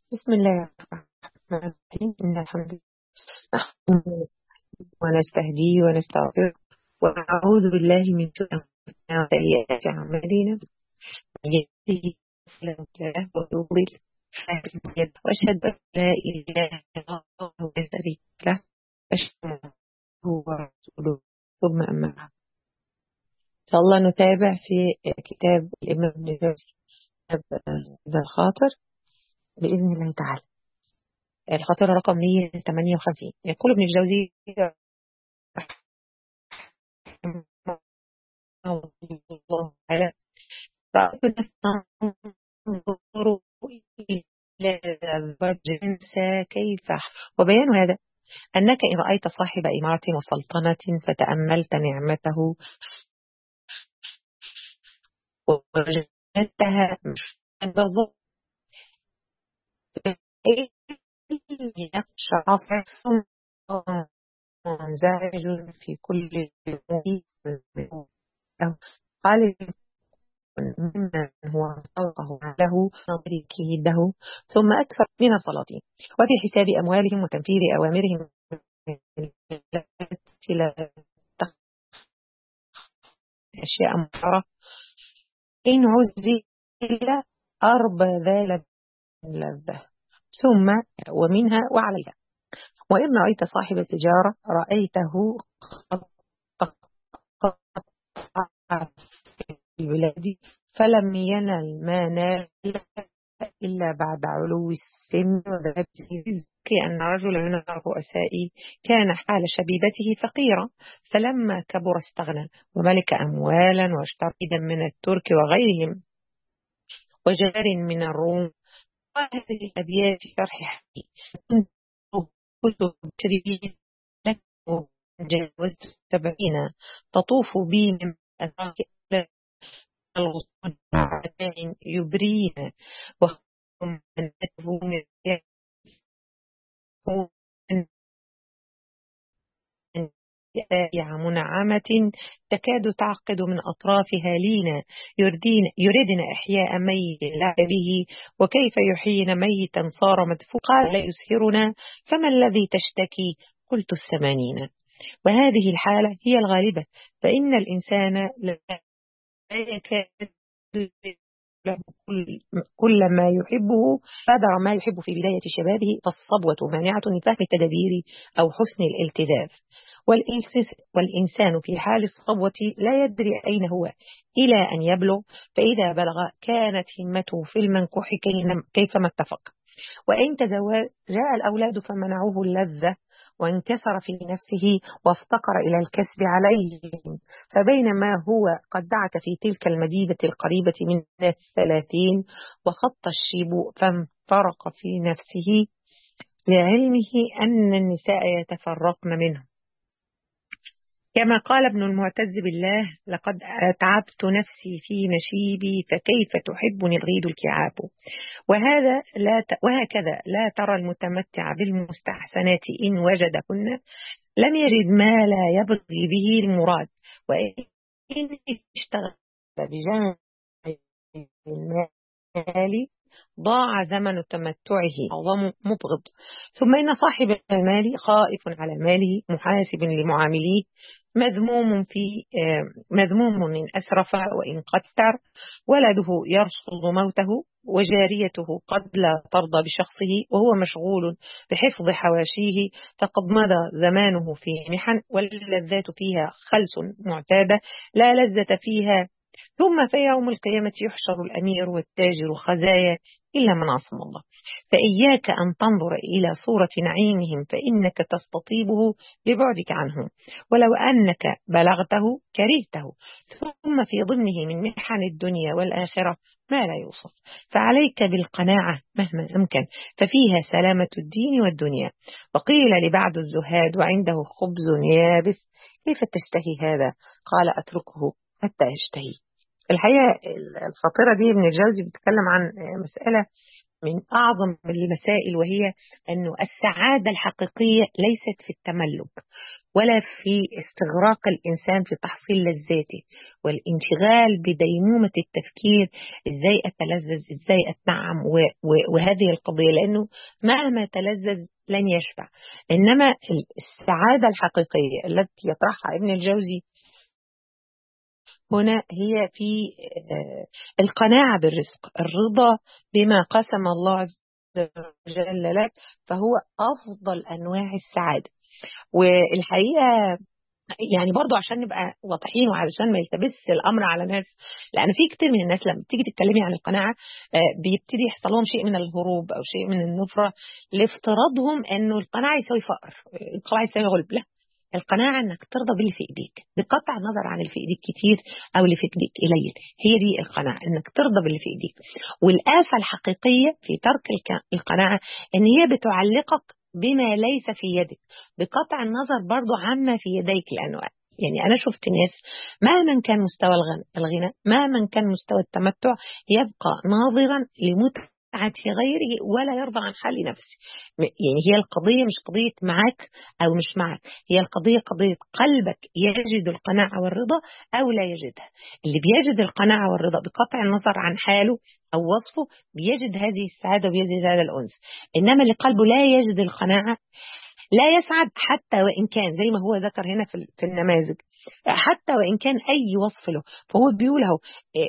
بسم الله الرحمن الرحيم إن الحمد لله نحمده ونستهديه ونستغفره ونعوذ بالله من شرور أنفسنا وسيئات أعمالنا من يهده فلا مضل له ومن يضلل فلا هادي له وأشهد أن لا إله إلا الله وحده لا شريك له أشهد أن هو رسوله ثم أما بعد إن شاء الله نتابع في كتاب الإمام ابن جوزي كتاب ذا الخاطر بإذن الله تعالى الخاطر رقم 158 يقول ابن الجوزي رحمه الله تعالى رأيت الناس تنظر إلى الجنس كيف وبيان هذا أنك إن رأيت صاحب إمارة وسلطنة فتأملت نعمته ووجدتها بالضبط يخشى عصر منزعج في كل الأمور قال ممن هو فوقه له نظري كيده ثم أكثر من السلاطين وفي حساب أموالهم وتنفيذ أوامرهم التي لا أشياء مطرة إن عزل أربى ذا لذة ثم ومنها وعليها وإن رأيت صاحب التجارة رأيته في البلاد فلم ينل ما نال إلا بعد علو السن وذهب أن رجلا من الرؤساء كان حال شبيبته فقيرا فلما كبر استغنى وملك أموالا واشترى من الترك وغيرهم وجار من الروم وهذه الأبيات في شرح حقي كنت تريد لك جاوزت سبعين تطوف بي من أدراك الغصون يبرين وهم أن من يائعة منعمة تكاد تعقد من أطرافها لينا يردين يردن إحياء ميت لا به وكيف يحيين ميتا صار مدفوقا لا يسهرنا فما الذي تشتكي قلت الثمانين وهذه الحالة هي الغالبة فإن الإنسان لا يكاد كل ما يحبه قدر ما يحب في بداية شبابه فالصبوة مانعة من فهم التدابير أو حسن الالتذاذ والإنسان في حال الصبوة لا يدري أين هو إلى أن يبلغ فإذا بلغ كانت همته في المنكوح كيفما اتفق وإن تزوج جاء الأولاد فمنعوه اللذة وانكسر في نفسه وافتقر إلى الكسب عليهم فبينما هو قد دعك في تلك المدينة القريبة من الثلاثين وخط الشيب فانفرق في نفسه لعلمه أن النساء يتفرقن منه كما قال ابن المعتز بالله لقد أتعبت نفسي في مشيبي فكيف تحبني الغيد الكعاب وهذا لا ت... وهكذا لا ترى المتمتع بالمستحسنات إن وجدهن لم يجد ما لا يبغي به المراد وإن اشتغل بجمع المال ضاع زمن تمتعه أعظم مبغض ثم إن صاحب المال خائف على ماله محاسب لمعامليه مذموم في مذموم إن أسرف وإن قتر ولده يرصد موته وجاريته قد لا ترضى بشخصه وهو مشغول بحفظ حواشيه فقد مضى زمانه في محن واللذات فيها خلس معتادة لا لذة فيها ثم في يوم القيامة يحشر الأمير والتاجر خزايا إلا من عصم الله فإياك أن تنظر إلى صورة نعيمهم فإنك تستطيبه لبعدك عنهم ولو أنك بلغته كرهته ثم في ضمنه من محن الدنيا والآخرة ما لا يوصف فعليك بالقناعة مهما أمكن ففيها سلامة الدين والدنيا وقيل لبعض الزهاد وعنده خبز يابس كيف تشتهي هذا قال أتركه حتى يشتهي الحقيقة الخطيرة دي ابن الجوزي بيتكلم عن مسألة من أعظم المسائل وهي أنه السعادة الحقيقية ليست في التملك ولا في استغراق الإنسان في تحصيل لذاته والانشغال بديمومة التفكير إزاي أتلذذ إزاي أتنعم وهذه القضية لأنه مهما تلذذ لن يشبع إنما السعادة الحقيقية التي يطرحها ابن الجوزي هنا هي في القناعة بالرزق الرضا بما قسم الله عز وجل لك فهو أفضل أنواع السعادة والحقيقة يعني برضو عشان نبقى واضحين وعشان ما يلتبس الامر على ناس لان في كتير من الناس لما بتيجي تتكلمي عن القناعه بيبتدي يحصل لهم شيء من الهروب او شيء من النفره لافتراضهم انه القناعه يساوي فقر القناعه يساوي غلب لا القناعة انك ترضى باللي في ايديك بقطع النظر عن اللي في ايديك كتير او اللي في ايديك قليل هي دي القناعة انك ترضى باللي في ايديك والآفة الحقيقية في ترك القناعة ان هي بتعلقك بما ليس في يدك بقطع النظر برضو عما في يديك لانه يعني أنا شفت ناس مهما كان مستوى الغنى مهما كان مستوى التمتع يبقى ناظرا لمتعة في غيره ولا يرضى عن حال نفسه يعني هي القضية مش قضية معك أو مش معك هي القضية قضية قلبك يجد القناعة والرضا أو لا يجدها اللي بيجد القناعة والرضا بقطع النظر عن حاله أو وصفه بيجد هذه السعادة وبيجد هذا الأنس إنما اللي قلبه لا يجد القناعة لا يسعد حتى وإن كان زي ما هو ذكر هنا في النماذج حتى وإن كان أي وصف له فهو بيقول اهو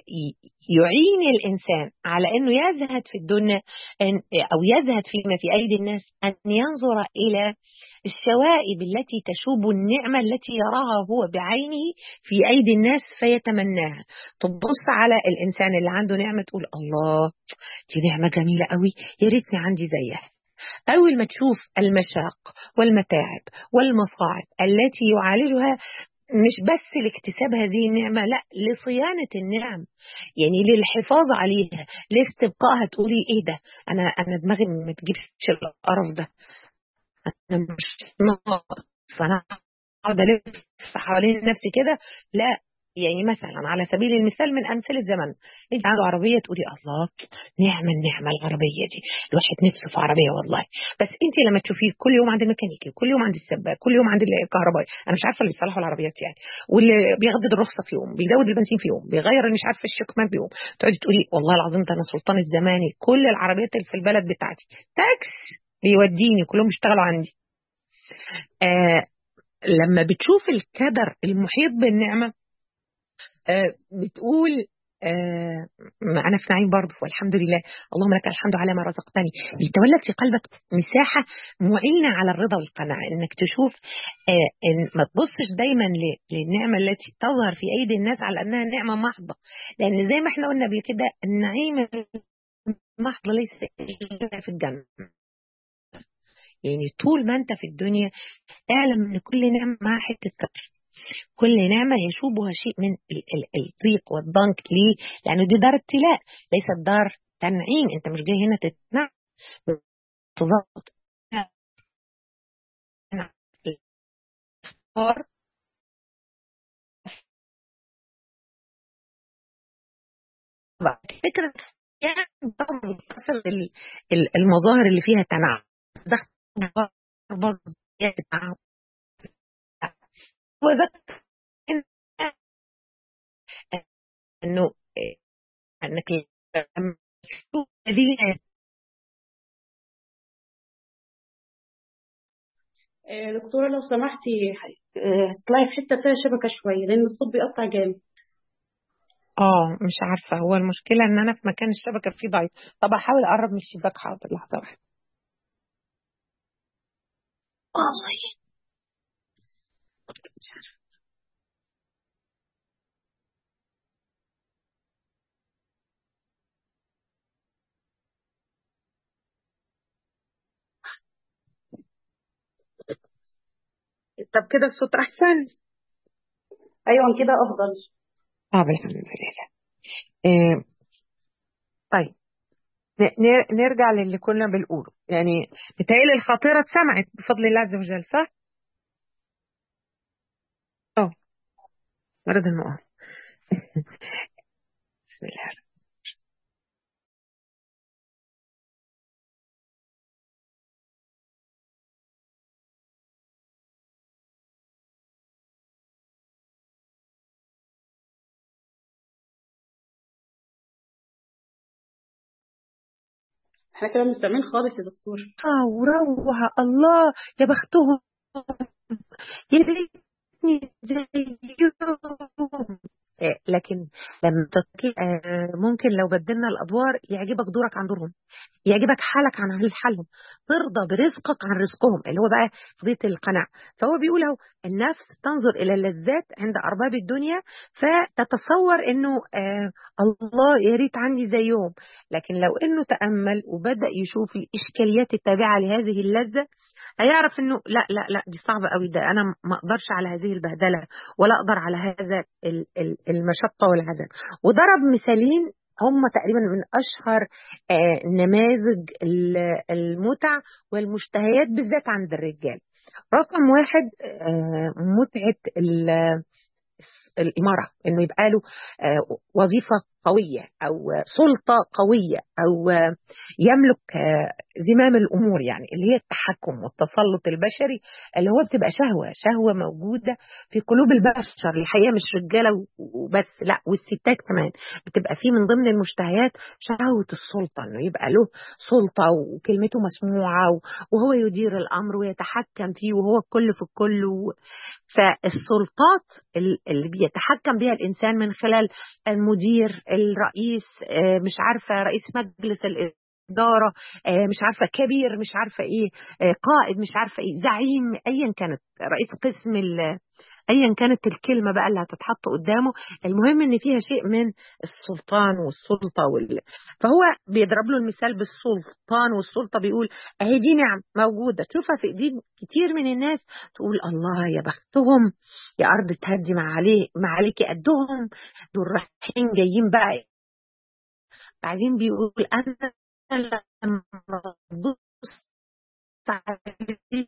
يعين الإنسان على أنه يزهد في الدنيا أو يزهد فيما في أيدي الناس أن ينظر إلى الشوائب التي تشوب النعمة التي يراها هو بعينه في أيدي الناس فيتمناها تبص على الإنسان اللي عنده نعمة تقول الله دي نعمة جميلة قوي يا ريتني عندي زيها أول ما تشوف المشاق والمتاعب والمصاعب التي يعالجها مش بس لاكتساب هذه النعمة لا لصيانة النعم يعني للحفاظ عليها لاستبقائها تقولي ايه ده انا انا دماغي ما تجيبش القرف ده انا مش ناقص انا اقعد الف حوالين نفسي كده لا يعني مثلا على سبيل المثال من امثله زمن انت عنده عربيه تقولي الله نعمه النعمه العربيه دي الواحد نفسه في عربيه والله بس انت لما تشوفيه كل يوم عند الميكانيكي كل يوم عند السباك كل يوم عند الكهربائي انا مش عارفه اللي بيصلحوا العربيات يعني واللي بيجدد الرخصه في يوم بيزود البنزين في يوم بيغير مش عارفه الشكمان في يوم تقعدي تقولي والله العظيم ده انا سلطانه زماني كل العربيات اللي في البلد بتاعتي تاكس بيوديني كلهم بيشتغلوا عندي آه لما بتشوف الكدر المحيط بالنعمه آه بتقول آه أنا في نعيم برضه والحمد لله اللهم لك الحمد على ما رزقتني يتولد في قلبك مساحة معينة على الرضا والقناعة إنك تشوف آه إن ما تبصش دايما للنعمة التي تظهر في أيدي الناس على أنها نعمة محضة لأن زي ما احنا قلنا قبل كده النعيم المحض ليس في الجنة يعني طول ما أنت في الدنيا اعلم أن كل نعمة معها حتة كتر كل نعمة يشوبها شيء من الضيق والضنك ليه؟ لأنه دي دار ابتلاء ليست دار تنعيم أنت مش جاي هنا تتنعم تظبط فكرة يعني المظاهر اللي فيها تنعم ده برضه وذكر انه انك لما تشوف الذين دكتورة لو سمحتي اطلعي في حتة فيها شبكة شوية لأن الصوت بيقطع جامد اه مش عارفة هو المشكلة ان انا في مكان الشبكة فيه ضعيف طب احاول اقرب من الشباك حاضر لحظة واحدة والله مش عارفة طب كده الصوت احسن أيوة كده أفضل اه بالحمد لله إيه طيب نرجع للي كنا بنقوله يعني بتهيألي الخاطرة اتسمعت بفضل الله عز وجل صح؟ اه مرض المؤمن بسم الله احنا كده مستمعين خالص يا دكتور اه وروعة الله يا بختهم يا ريتني زيهم آه، لكن لما تطلع آه، ممكن لو بدلنا الادوار يعجبك دورك عن دورهم يعجبك حالك عن حال حالهم ترضى برزقك عن رزقهم اللي هو بقى قضيه القناعه فهو بيقول اهو النفس تنظر الى اللذات عند ارباب الدنيا فتتصور انه آه الله يا ريت عندي زيهم لكن لو انه تامل وبدا يشوف الاشكاليات التابعه لهذه اللذه هيعرف انه لا لا لا دي صعبه قوي ده انا ما اقدرش على هذه البهدله ولا اقدر على هذا ال- ال- المشقه والعذاب وضرب مثالين هم تقريبا من اشهر آه، نماذج ال- المتع والمشتهيات بالذات عند الرجال رقم واحد آه، متعه ال- الإمارة إنه يبقى له آه، وظيفة قوية أو سلطة قوية أو آه، يملك آه، زمام الأمور يعني اللي هي التحكم والتسلط البشري اللي هو بتبقى شهوة شهوة موجودة في قلوب البشر الحقيقة مش رجالة وبس لا والستات كمان بتبقى فيه من ضمن المشتهيات شهوة السلطة إنه يبقى له سلطة وكلمته مسموعة وهو يدير الأمر ويتحكم فيه وهو الكل في الكل و... فالسلطات ال- اللي بيتحكم بها الإنسان من خلال المدير الرئيس آه، مش عارفة رئيس مجلس الإدارة آه، مش عارفة كبير مش عارفة إيه آه، قائد مش عارفة إيه زعيم أيا كانت رئيس قسم ال- ايا كانت الكلمه بقى اللي هتتحط قدامه المهم ان فيها شيء من السلطان والسلطه وال... فهو بيضرب له المثال بالسلطان والسلطه بيقول اهي دي نعم موجوده تشوفها في ايدين كتير من الناس تقول الله يا بختهم يا ارض تهدي مع عليه مع عليكي قدهم دول رايحين جايين بقى بعدين بيقول انا لما ببص عليه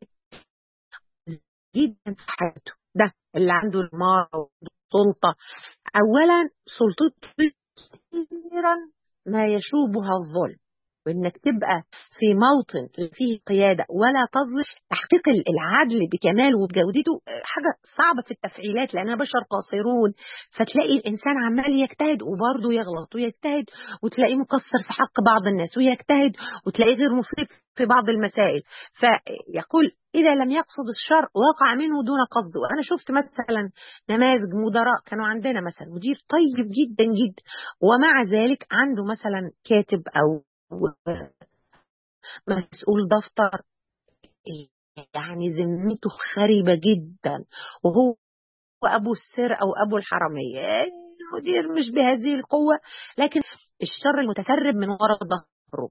جدا في حياته ده اللي عنده المال والسلطة أولا سلطته كثيرا ما يشوبها الظلم وانك تبقى في موطن فيه قياده ولا تظلم تحقيق العدل بكماله وبجودته حاجه صعبه في التفعيلات لاننا بشر قاصرون فتلاقي الانسان عمال يجتهد وبرضه يغلط ويجتهد وتلاقيه مقصر في حق بعض الناس ويجتهد وتلاقيه غير مصيب في بعض المسائل فيقول إذا لم يقصد الشر وقع منه دون قصده وأنا شفت مثلا نماذج مدراء كانوا عندنا مثلا مدير طيب جدا جدا ومع ذلك عنده مثلا كاتب أو مسؤول دفتر يعني ذمته خربة جدا وهو أبو السر أو أبو الحرامية المدير مش بهذه القوة لكن الشر المتسرب من وراء ظهره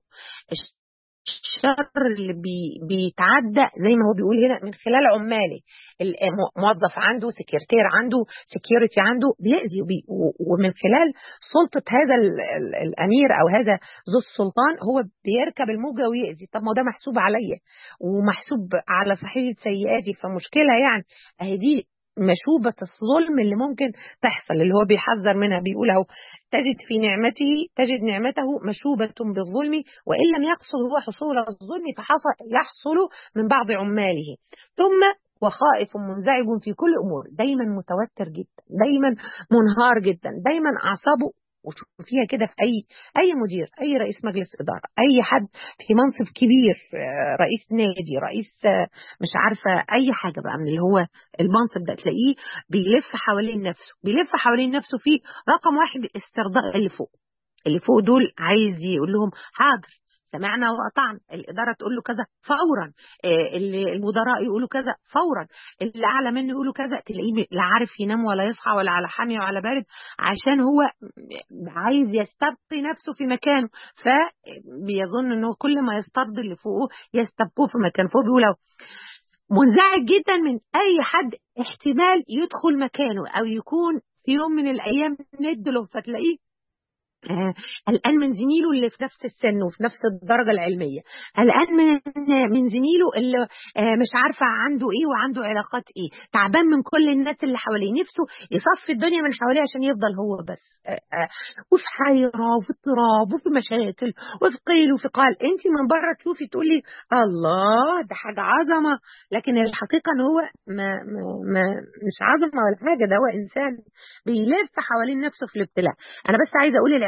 الشر اللي بي بيتعدى زي ما هو بيقول هنا من خلال عماله موظف عنده سكرتير عنده سكيورتي عنده بيأذي وبي ومن خلال سلطة هذا ال ال الأمير أو هذا ذو السلطان هو بيركب الموجة ويأذي طب ما هو ده محسوب عليا ومحسوب على صحيفة سيئاتي فمشكلة يعني أهي دي مشوبة الظلم اللي ممكن تحصل اللي هو بيحذر منها بيقول اهو تجد في نعمته تجد نعمته مشوبة بالظلم وإن لم يقصد هو حصول الظلم فحصل يحصل من بعض عماله ثم وخائف منزعج في كل أمور دايما متوتر جدا دايما منهار جدا دايما أعصابه وشوفيها كده في اي اي مدير اي رئيس مجلس اداره اي حد في منصب كبير رئيس نادي رئيس مش عارفه اي حاجه بقى من اللي هو المنصب ده تلاقيه بيلف حوالين نفسه بيلف حوالين نفسه في رقم واحد استرضاء اللي فوق اللي فوق دول عايز يقول لهم حاضر سمعنا وأطعنا الإدارة تقول له كذا فورا المدراء يقولوا كذا فورا اللي أعلى منه يقولوا كذا تلاقيه لا عارف ينام ولا يصحى ولا على حامي ولا بارد عشان هو عايز يستبقي نفسه في مكانه فبيظن أنه كل ما يسترضي اللي فوقه يستبقوه في مكانه فهو بيقول منزعج جدا من أي حد احتمال يدخل مكانه أو يكون في يوم من الأيام ند له فتلاقيه قلقان من زميله اللي في نفس السن وفي نفس الدرجة العلمية قلقان من من زميله اللي مش عارفة عنده ايه وعنده علاقات ايه تعبان من كل الناس اللي حواليه نفسه يصفي الدنيا من حواليه عشان يفضل هو بس وفي حيرة وفي اضطراب وفي مشاكل وفي قيل وفي قال انت من بره تشوفي تقولي الله ده حاجة عظمة لكن الحقيقة ان هو ما, ما, ما مش عظمة ولا حاجة ده هو انسان بيلف حوالين نفسه في الابتلاء انا بس عايزة اقول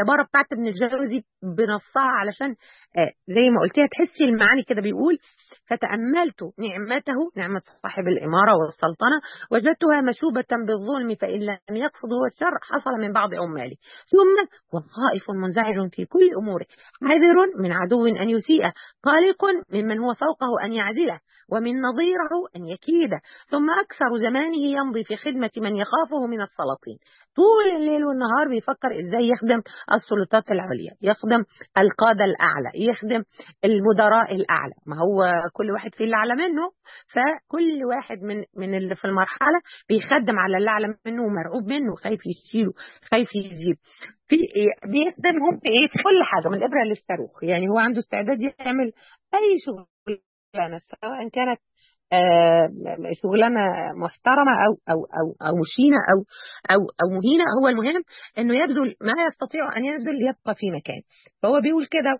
العباره بتاعت ابن الجوزي بنصها علشان آه زي ما قلتيها تحسي المعاني كده بيقول فتاملت نعمته نعمه صاحب الاماره والسلطنه وجدتها مشوبه بالظلم فان لم يقصد هو الشر حصل من بعض عماله ثم وخائف منزعج في كل اموره حذر من عدو ان يسيء قلق ممن هو فوقه ان يعزله ومن نظيره أن يكيد ثم أكثر زمانه يمضي في خدمة من يخافه من السلاطين طول الليل والنهار بيفكر إزاي يخدم السلطات العليا يخدم القادة الأعلى يخدم المدراء الأعلى ما هو كل واحد فيه اللي أعلى منه فكل واحد من من اللي في المرحلة بيخدم على اللي أعلى منه ومرعوب منه خايف يشيله خايف يزيد في بيخدمهم في ايه في كل حاجه من الابره للصاروخ يعني هو عنده استعداد يعمل اي شغل شغلانه سواء كانت آه شغلانه محترمه او او او او مشينه او او او مهينه هو المهم انه يبذل ما يستطيع ان يبذل ليبقى في مكان فهو بيقول كده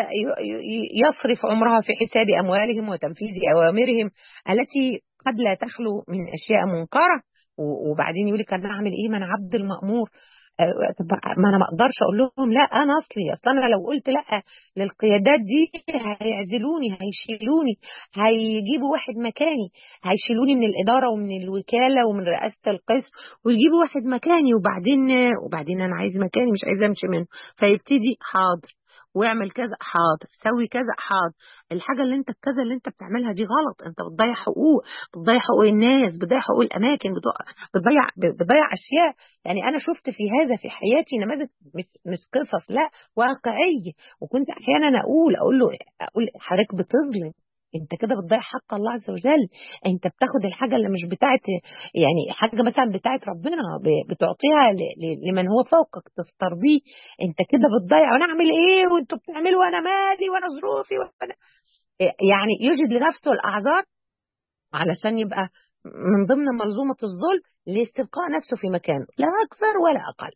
يصرف عمرها في حساب اموالهم وتنفيذ اوامرهم التي قد لا تخلو من اشياء منكره وبعدين يقول لك انا اعمل ايه ما انا عبد المامور ما انا ما اقدرش اقول لهم لا انا اصلي اصل انا لو قلت لا للقيادات دي هيعزلوني هيشيلوني هيجيبوا واحد مكاني هيشيلوني من الاداره ومن الوكاله ومن رئاسه القسم ويجيبوا واحد مكاني وبعدين وبعدين انا عايز مكاني مش عايز امشي منه فيبتدي حاضر واعمل كذا حاضر سوي كذا حاضر الحاجه اللي انت كذا اللي انت بتعملها دي غلط انت بتضيع حقوق بتضيع حقوق الناس بتضيع حقوق الاماكن بتضيع بتضيع اشياء يعني انا شفت في هذا في حياتي نماذج مش مش قصص لا واقعيه وكنت احيانا اقول اقول له اقول حضرتك بتظلم انت كده بتضيع حق الله عز وجل انت بتاخد الحاجه اللي مش بتاعت يعني حاجه مثلا بتاعت ربنا بتعطيها لمن هو فوقك تسترضيه انت كده بتضيع وانا اعمل ايه وانتوا بتعملوا وانا مالي وانا ظروفي وانا يعني يوجد لنفسه الاعذار علشان يبقى من ضمن منظومه الظلم لاستبقاء نفسه في مكانه لا اكثر ولا اقل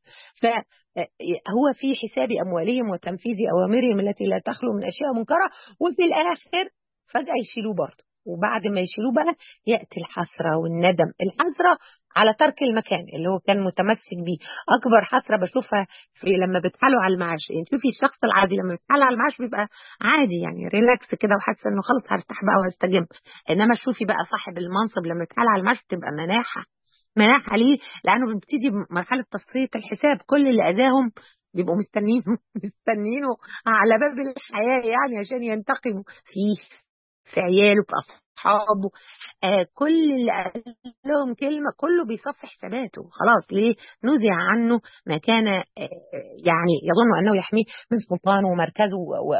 فهو في حساب اموالهم وتنفيذ اوامرهم التي لا تخلو من اشياء منكره وفي الاخر فجأة يشيلوه برضه وبعد ما يشيلوه بقى يأتي الحسرة والندم الحسرة على ترك المكان اللي هو كان متمسك بيه أكبر حسرة بشوفها في لما بتحالوا على المعاش يعني شوفي الشخص العادي لما بيتحال على المعاش بيبقى عادي يعني ريلاكس كده وحاسة إنه خلاص هرتاح بقى وهستجم إنما شوفي بقى صاحب المنصب لما يتحال على المعاش بتبقى مناحة مناحة ليه؟ لأنه بنبتدي مرحلة تصفية الحساب كل اللي أذاهم بيبقوا مستنينه مستنينه على باب الحياة يعني عشان ينتقموا فيه في عياله في اصحابه آه كل اللي قال لهم كلمه كله بيصفي حساباته خلاص ليه نزع عنه ما كان آه يعني يظن انه يحميه من سلطانه ومركزه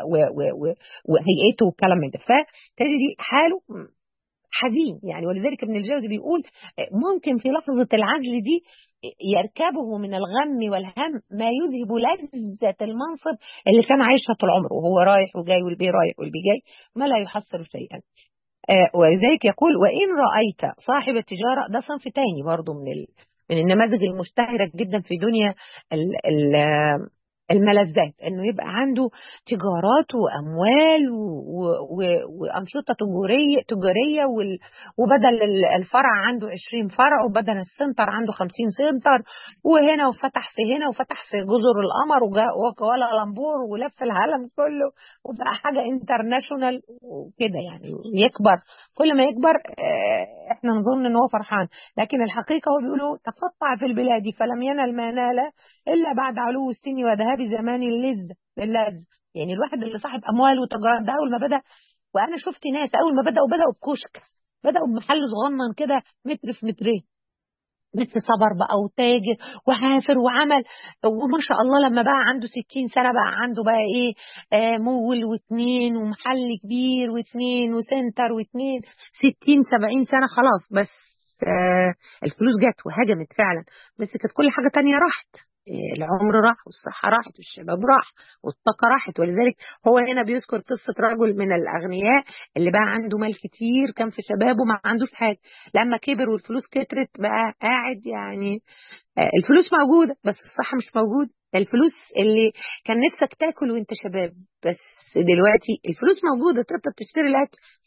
وهيئته والكلام من ده فتجدي حاله حزين يعني ولذلك ابن الجوزي بيقول ممكن في لحظه العجل دي يركبه من الغم والهم ما يذهب لذة المنصب اللي كان عايشها طول عمره وهو رايح وجاي والبي رايح والبي جاي ما لا يحصل شيئا آه ولذلك يقول وإن رأيت صاحب التجارة ده صنف تاني برضه من ال... من النماذج المشتهرة جدا في دنيا ال... ال... الملذات انه يبقى عنده تجارات واموال و... و... وانشطه تجاريه تجاريه وال... وبدل الفرع عنده 20 فرع وبدل السنتر عنده 50 سنتر وهنا وفتح في هنا وفتح في جزر القمر وكوالا لامبور ولف العالم كله وبقى حاجه انترناشونال وكده يعني يكبر كل ما يكبر احنا نظن ان هو فرحان لكن الحقيقه هو بيقولوا تقطع في البلاد فلم ينل ما نال الا بعد علو السن وذهاب زمان اللذ اللذ يعني الواحد اللي صاحب اموال وتجارات ده اول ما بدا وانا شفت ناس اول ما بداوا بداوا بكشك بداوا بمحل صغنن كده متر في مترين بس صبر بقى وتاجر وحافر وعمل وما شاء الله لما بقى عنده 60 سنه بقى عنده بقى ايه آه مول واثنين ومحل كبير واثنين وسنتر واثنين 60 70 سنه خلاص بس آه الفلوس جت وهجمت فعلا بس كانت كل حاجه تانية راحت العمر راح والصحة راحت والشباب راح والطاقة راحت ولذلك هو هنا بيذكر قصة رجل من الأغنياء اللي بقى عنده مال كتير كان في شبابه ما عندوش حاجة لما كبر والفلوس كترت بقى قاعد يعني الفلوس موجودة بس الصحة مش موجودة الفلوس اللي كان نفسك تاكل وانت شباب بس دلوقتي الفلوس موجودة تقدر تشتري الأكل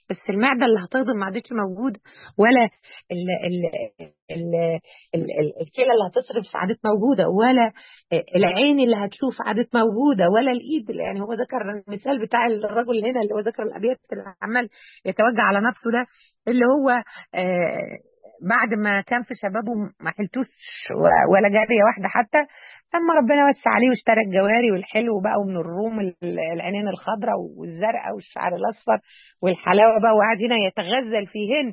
بس المعده اللي هتهضم ما عادتش موجوده ولا ال ال ال ال ال الكلى اللي هتصرف عادت موجوده ولا العين اللي هتشوف عادت موجوده ولا الايد يعني هو ذكر المثال بتاع الرجل هنا اللي هو ذكر الابيات اللي عمال يتوجع على نفسه ده اللي هو آه بعد ما كان في شبابه ما حلتوش ولا جاريه واحده حتى اما ربنا وسع عليه واشترى الجواري والحلو بقى ومن الروم العينين الخضراء والزرقاء والشعر الاصفر والحلاوه بقى وقعد هنا يتغزل فيهن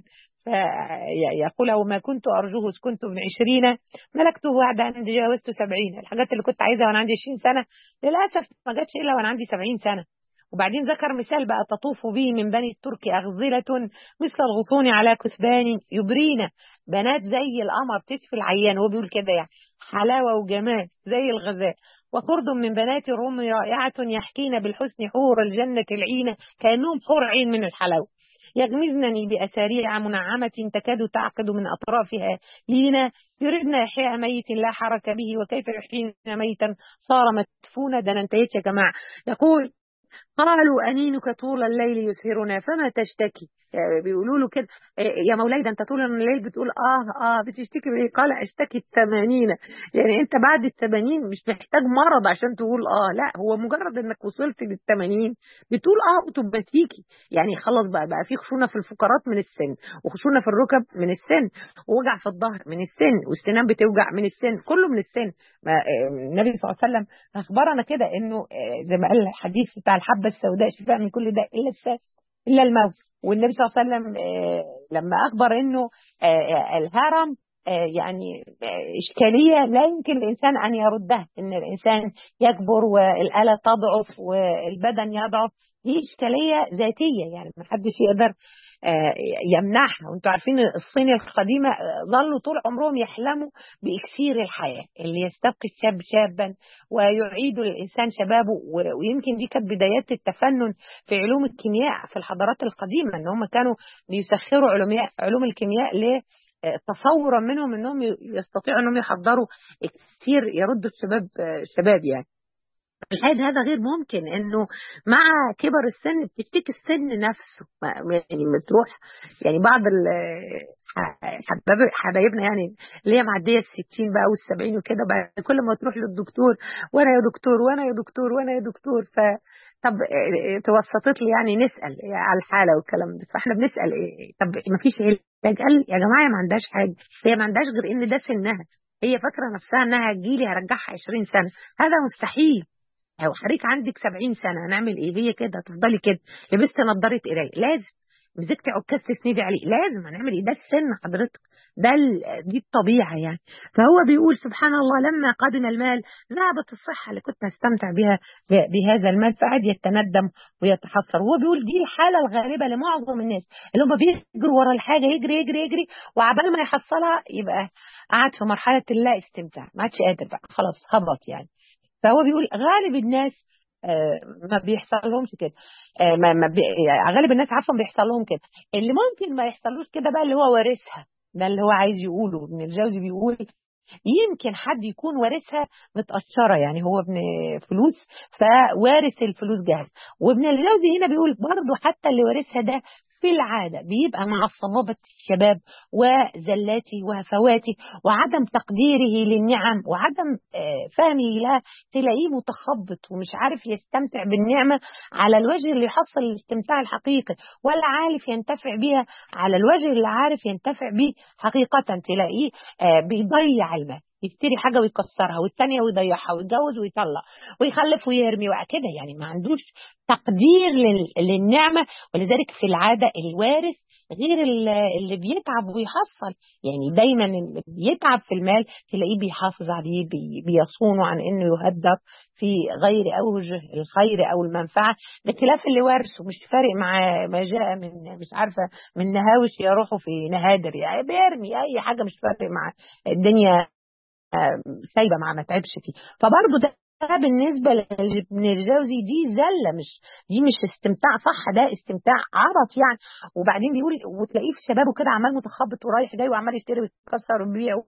فيقول وما كنت ارجوه اذ كنت من عشرين ملكته بعد ان تجاوزت سبعين الحاجات اللي كنت عايزها وانا عندي 20 سنه للاسف ما جاتش الا وانا عندي 70 سنه وبعدين ذكر مثال بقى تطوف به من بني الترك أغزلة مثل الغصون على كثبان يبرين بنات زي القمر تشفي العيان هو بيقول كده يعني حلاوة وجمال زي الغزال وقرد من بنات الروم رائعة يحكين بالحسن حور الجنة العينة كأنهم حور عين من الحلاوة يغمزنني بأساريع منعمة تكاد تعقد من أطرافها لينا يردن إحياء ميت لا حرك به وكيف يحيينا ميتا صار مدفونا ده أنا انتهيت يا جماعة يقول قالوا أنينك طول الليل يسهرنا فما تشتكي يعني بيقولوا له كده يا مولاي ده انت طول الليل بتقول اه اه بتشتكي بايه قال اشتكي الثمانين يعني انت بعد الثمانين مش محتاج مرض عشان تقول اه لا هو مجرد انك وصلت للثمانين بتقول اه اوتوماتيكي يعني خلاص بقى بقى في خشونه في الفقرات من السن وخشونه في الركب من السن ووجع في الظهر من السن والسنان بتوجع من السن كله من السن ما النبي صلى الله عليه وسلم اخبرنا كده انه زي ما قال الحديث بتاع الحبه السوداء شفاء من كل داء الا الساس الا الموت والنبي صلى الله عليه وسلم لما اخبر انه الهرم يعني إشكالية لا يمكن الإنسان أن يردها إن الإنسان يكبر والآلة تضعف والبدن يضعف دي إشكالية ذاتية يعني ما حدش يقدر يمنعها وانتم عارفين الصين القديمة ظلوا طول عمرهم يحلموا بإكسير الحياة اللي يستبقي الشاب شابا ويعيد الإنسان شبابه ويمكن دي كانت بدايات التفنن في علوم الكيمياء في الحضارات القديمة ان هم كانوا بيسخروا علوم الكيمياء ليه تصورا منهم انهم يستطيعوا انهم يحضروا كتير يردوا الشباب الشباب يعني الحقيقة هذا غير ممكن انه مع كبر السن بتشتكي السن نفسه يعني بتروح يعني بعض حبايبنا يعني اللي هي معديه ال 60 بقى وال 70 وكده بعد كل ما تروح للدكتور وانا يا دكتور وانا يا دكتور وانا يا دكتور ف طب توسطت لي يعني نسال على الحاله والكلام ده فاحنا بنسال إيه طب ما فيش علاج قال يا جماعه ما عندهاش حاجه هي ما عندهاش غير ان ده سنها هي فاكره نفسها انها هتجيلي هرجعها 20 سنه هذا مستحيل او حضرتك عندك 70 سنه هنعمل ايه هي كده هتفضلي كده لبست نظاره قرايه لازم مسكت عكاز تسندي عليه لازم هنعمل ايه ده السن حضرتك ده دي الطبيعه يعني فهو بيقول سبحان الله لما قدم المال ذهبت الصحه اللي كنت هستمتع بها بهذا المال فقعد يتندم ويتحسر وهو بيقول دي الحاله الغالبه لمعظم الناس اللي هم بيجروا ورا الحاجه يجري يجري يجري وعبال ما يحصلها يبقى قعد في مرحله اللا استمتاع ما عادش قادر بقى خلاص هبط يعني فهو بيقول غالب الناس ما بيحصل لهمش كده ما ما بي... غالب الناس عارفه بيحصل لهم كده اللي ممكن ما يحصلوش كده بقى اللي هو وارثها ده اللي هو عايز يقوله ابن الجوزي بيقول يمكن حد يكون وارثها متقشره يعني هو ابن فلوس فوارث الفلوس جاهز وابن الجوزي هنا بيقول برضه حتى اللي وارثها ده في العادة بيبقى مع صبابة الشباب وزلاته وهفواته وعدم تقديره للنعم وعدم فهمه لها تلاقيه متخبط ومش عارف يستمتع بالنعمة على الوجه اللي يحصل الاستمتاع الحقيقي ولا عارف ينتفع بيها على الوجه اللي عارف ينتفع به حقيقة تلاقيه بيضيع المال يشتري حاجه ويكسرها والثانيه ويضيعها ويتجوز ويطلق ويخلف ويرمي وكده يعني ما عندوش تقدير للنعمه ولذلك في العاده الوارث غير اللي بيتعب ويحصل يعني دايما اللي بيتعب في المال تلاقيه بيحافظ عليه بيصونه عن انه يهدر في غير اوجه الخير او المنفعه بخلاف اللي وارثه مش فارق مع ما جاء من مش عارفه من نهاوش يروحوا في نهادر يعني بيرمي اي حاجه مش فارق مع الدنيا سايبه مع ما تعبش فيه فبرضه ده بالنسبه لابن الجوزي دي زله مش دي مش استمتاع صح ده استمتاع عبط يعني وبعدين بيقول وتلاقيه في شبابه كده عمال متخبط ورايح جاي وعمال يشتري ويكسر ويبيع